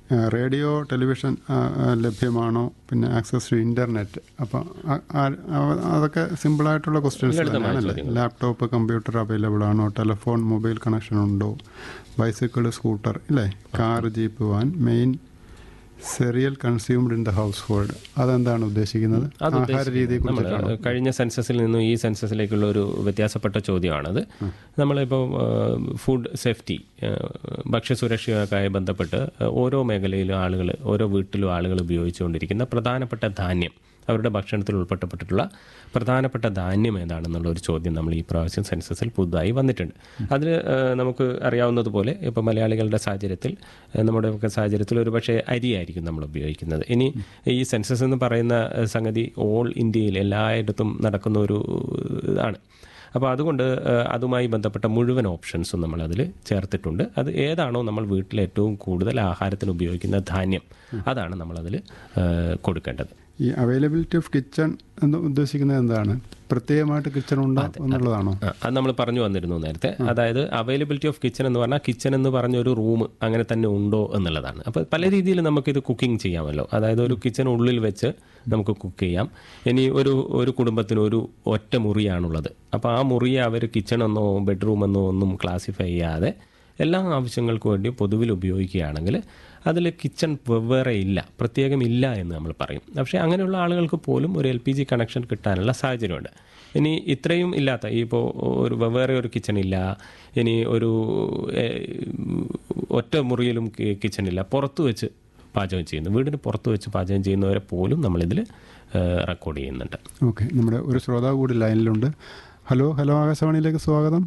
ആ, റേഡിയോ ടെലിവിഷൻ ആ, ആ, ലഭ്യമാണോ പിന്നെ ആക്സസ് ടു ഇൻ്റർനെറ്റ് അപ്പം ആ- ആ- ആ- അതൊക്കെ സിമ്പിളായിട്ടുള്ള ക്വസ്റ്റ്യൻസ് ലളിതമായ തന്നെയാണല്ലേ ചോദ്യങ്ങൾ. ലാപ്ടോപ്പ് കമ്പ്യൂട്ടർ അവൈലബിൾ ആണോ ടെലിഫോൺ മൊബൈൽ കണക്ഷൻ ഉണ്ടോ ബൈസിക്കിൾ സ്കൂട്ടർ ഇല്ലേ car jeep van main cereal consumed in the household അതെന്താണ് ഉദ്ദേശിക്കുന്നത് അത് ആഹാര രീതിയെ നമ്മൾ കുറിച്ചിട്ടാണോ കഴിഞ്ഞ സെൻസസിൽ നിന്നും ഈ സെൻസസിലേക്കുള്ള ഒരു വ്യത്യാസപ്പെട്ട ചോദ്യമാണത് നമ്മളിപ്പോൾ ഫുഡ് സേഫ്റ്റി ഭക്ഷ്യസുരക്ഷയുമായി ബന്ധപ്പെട്ട് ആ, ഓരോ മേഖലയിലും ആളുകൾ ഓരോ വീട്ടിലും ആളുകൾ ഉപയോഗിച്ചുകൊണ്ടിരിക്കുന്ന പ്രധാനപ്പെട്ട ധാന്യം അവരുടെ ഭക്ഷണത്തിൽ ഉൾപ്പെട്ടപ്പെട്ടിട്ടുള്ള പ്രധാനപ്പെട്ട ധാന്യം ഏതാണെന്നുള്ള ഒരു ചോദ്യം നമ്മൾ ഈ പ്രാവശ്യം സെൻസസിൽ പുതുതായി വന്നിട്ടുണ്ട് അതിൽ നമുക്ക് അറിയാവുന്നതുപോലെ ഇപ്പോൾ മലയാളികളുടെ സാഹചര്യത്തിൽ ആ, നമ്മുടെ ഒക്കെ സാഹചര്യത്തിൽ ഒരു പക്ഷേ അരിയായിരിക്കും നമ്മൾ ഉപയോഗിക്കുന്നത് ഇനി ഈ സെൻസസ് എന്ന് പറയുന്ന ആ, സംഗതി ഓൾ ഇന്ത്യയിൽ എല്ലായിടത്തും നടക്കുന്ന ഒരു ഇതാണ് അപ്പോൾ അതുകൊണ്ട് ആ, അതുമായി ബന്ധപ്പെട്ട മുഴുവൻ ഓപ്ഷൻസും നമ്മൾ അതിൽ ചേർത്തിട്ടുണ്ട് അത് ഏതാണോ നമ്മൾ വീട്ടിൽ ഏറ്റവും കൂടുതൽ ആഹാരത്തിന് ഉപയോഗിക്കുന്ന ധാന്യം അതാണ് നമ്മളതിൽ കൊടുക്കേണ്ടത് ഈ അവൈലബിലിറ്റി ഓഫ് കിച്ചൺ എന്ന് ഉദ്ദേശിക്കുന്നത് എന്താണ് പ്രത്യേകമായിട്ട് കിച്ചൺ ഉണ്ടോ എന്നുള്ളതാണോ ആ, അത് നമ്മൾ പറഞ്ഞു വന്നിരുന്നു നേരത്തെ അതായത് അവൈലബിലിറ്റി ഓഫ് കിച്ചൺ എന്ന് പറഞ്ഞാൽ കിച്ചൺ എന്ന് പറഞ്ഞ ഒരു റൂം അങ്ങനെ തന്നെ ഉണ്ടോ എന്നുള്ളതാണ് അപ്പോൾ പല രീതിയിൽ നമുക്കിത് കുക്കിംഗ് ചെയ്യാമല്ലോ അതായത് ഒരു കിച്ചൺ ഉള്ളിൽ വെച്ച് നമുക്ക് കുക്ക് ചെയ്യാം ഇനി ഒരു ഒരു കുടുംബത്തിന് ഒരു ഒറ്റ മുറിയാണുള്ളത് അപ്പോൾ ആ മുറിയെ അവർ കിച്ചൺ എന്നോ ബെഡ്റൂം എന്നോ ഒന്നും ക്ലാസിഫൈ ചെയ്യാതെ എല്ലാ ആവശ്യങ്ങൾക്കും വേണ്ടി പൊതുവിൽ ഉപയോഗിക്കുകയാണെങ്കിൽ അതിൽ കിച്ചൺ വെവ്വേറെ ഇല്ല പ്രത്യേകം ഇല്ല എന്ന് നമ്മൾ പറയും പക്ഷേ അങ്ങനെയുള്ള ആളുകൾക്ക് പോലും ഒരു എൽ പി ജി കണക്ഷൻ കിട്ടാനുള്ള സാഹചര്യമുണ്ട് ഇനി ഇത്രയും ഇല്ലാത്ത ഈ ഇപ്പോൾ ഒരു വെവ്വേറെ ഒരു കിച്ചൺ ഇല്ല ഇനി ഒരു ഏഹ്, ഒറ്റ മുറിയിലും കിച്ചൺ ഇല്ല പുറത്ത് വെച്ച് പാചകം ചെയ്യുന്നു വീടിന് പുറത്ത് വെച്ച് പാചകം ചെയ്യുന്നവരെ പോലും നമ്മളിതിൽ റെക്കോർഡ് ചെയ്യുന്നുണ്ട് ഓക്കെ നമ്മുടെ ഒരു ശ്രോതാവ് കൂടി ലൈനിലുണ്ട് ഹലോ ഹലോ ആകാശവാണിയിലേക്ക് സ്വാഗതം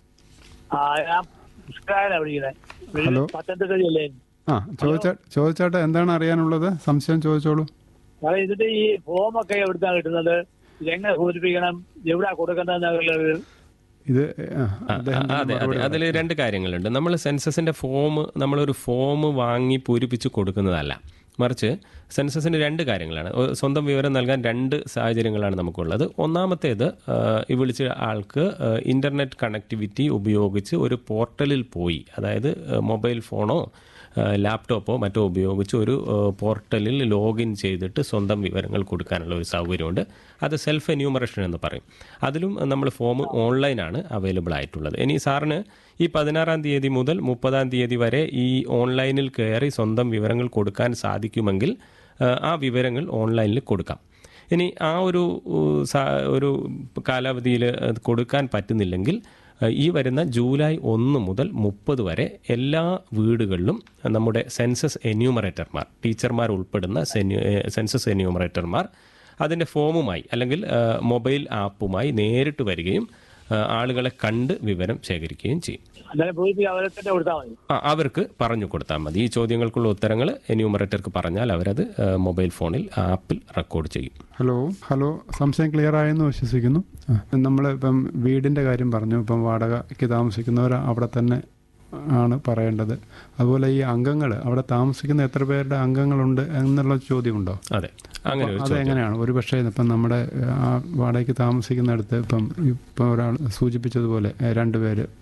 ആ ഞാൻ പുഷ്കരാണ് വിളിക്കുന്നത് ഹലോ. പത്തനംതിട്ട ജില്ലയിൽ ആ ചോദിച്ചാ ചോദിച്ചാട്ടെ എന്താണ് അറിയാനുള്ളത് സംശയം ചോദിച്ചോളൂ സാറേ ഇതിന്റെ ഈ ഫോമൊക്കെ എവിടുന്നാ കിട്ടുന്നത് ഇതെങ്ങനെ പൂരിപ്പിക്കണം എവിടാ കൊടുക്കേണ്ടതെന്നുള്ളത് ഇത് ആ, ആ, അദ്ദേഹം തന്നെ അതെ അതെ മറുപടി അതിൽ രണ്ട് കാര്യങ്ങളുണ്ട് നമ്മൾ സെൻസസിന്റെ ഫോം നമ്മളൊരു ഫോം വാങ്ങി പൂരിപ്പിച്ച് കൊടുക്കുന്നതല്ല മറിച്ച് സെൻസസിന് രണ്ട് കാര്യങ്ങളാണ് ഒ- സ്വന്തം വിവരം നൽകാൻ രണ്ട് സാഹചര്യങ്ങളാണ് നമുക്കുള്ളത് ഒന്നാമത്തേത് ആ, ഈ വിളിച്ച ആൾക്ക് ആ, ഇന്റർനെറ്റ് കണക്ടിവിറ്റി ഉപയോഗിച്ച് ഒരു പോർട്ടലിൽ പോയി അതായത് ആ, മൊബൈൽ ഫോണോ ആ, ലാപ്ടോപ്പോ മറ്റോ ഉപയോഗിച്ച് ഒരു ആ, പോർട്ടലിൽ ലോഗിൻ ചെയ്തിട്ട് സ്വന്തം വിവരങ്ങൾ കൊടുക്കാനുള്ള ഒരു സൗകര്യമുണ്ട് അത് സെൽഫ് എന്യൂമറേഷൻ എന്ന് പറയും അതിലും നമ്മൾ ഫോം ഓൺലൈനാണ് അവൈലബിൾ ആയിട്ടുള്ളത് ഇനി സാറിന് ഈ പതിനാറാം തീയതി മുതൽ മുപ്പതാം തീയതി വരെ ഈ ഓൺലൈനിൽ കയറി സ്വന്തം വിവരങ്ങൾ കൊടുക്കാൻ സാധിക്കുമെങ്കിൽ ആ, ആ വിവരങ്ങൾ ഓൺലൈനിൽ കൊടുക്കാം ഇനി ആ ഒരു ഉ, സ- ഒരു കാലാവധിയിൽ അത് കൊടുക്കാൻ പറ്റുന്നില്ലെങ്കിൽ ഏഹ് ഈ വരുന്ന ജൂലൈ ഒന്ന് മുതൽ മുപ്പത് വരെ എല്ലാ വീടുകളിലും നമ്മുടെ സെൻസസ് എന്യൂമറേറ്റർമാർ ടീച്ചർമാർ ഉൾപ്പെടുന്ന സെന്യു- ഏഹ് സെൻസസ് എന്യൂമറേറ്റർമാർ അതിൻ്റെ ഫോമുമായി അല്ലെങ്കിൽ ഏഹ് മൊബൈൽ ആപ്പുമായി നേരിട്ട് വരികയും ഏഹ് ആളുകളെ കണ്ട് വിവരം ശേഖരിക്കുകയും ചെയ്യും അന്നേരം പൂരിപ്പിക്കാൻ അവരെ തന്നെ കൊടുത്താൽ മതി ആ, അവർക്ക് പറഞ്ഞു കൊടുത്താൽ മതി ഈ ചോദ്യങ്ങൾക്കുള്ള ഉത്തരങ്ങൾ എന്യൂമറേറ്റർക്ക് പറഞ്ഞാൽ അവരത് ഏഹ് മൊബൈൽ ഫോണിൽ ആപ്പിൽ റെക്കോർഡ് ചെയ്യും ഹലോ ഹലോ സംശയം ക്ലിയർ ആയെന്ന് വിശ്വസിക്കുന്നു നമ്മൾ ഇപ്പം വീടിൻ്റെ കാര്യം പറഞ്ഞു ഇപ്പം വാടകയ്ക്ക് താമസിക്കുന്നവർ അവിടെ തന്നെ ആണ് പറയേണ്ടത് അതുപോലെ ഈ അംഗങ്ങൾ അവിടെ താമസിക്കുന്ന എത്ര പേരുടെ അംഗങ്ങളുണ്ട് എന്നുള്ള ചോദ്യമുണ്ടോ അതെ അങ്ങനെ ഒരു അത് ചോദ്യം എങ്ങനെയാണ് ഒരു പക്ഷേ ഇപ്പം നമ്മുടെ ആ വാടകയ്ക്ക് താമസിക്കുന്നിടത്ത് ഇപ്പം ഇപ്പം ഒരാൾ സൂചിപ്പിച്ചതുപോലെ ഏ, രണ്ടുപേര്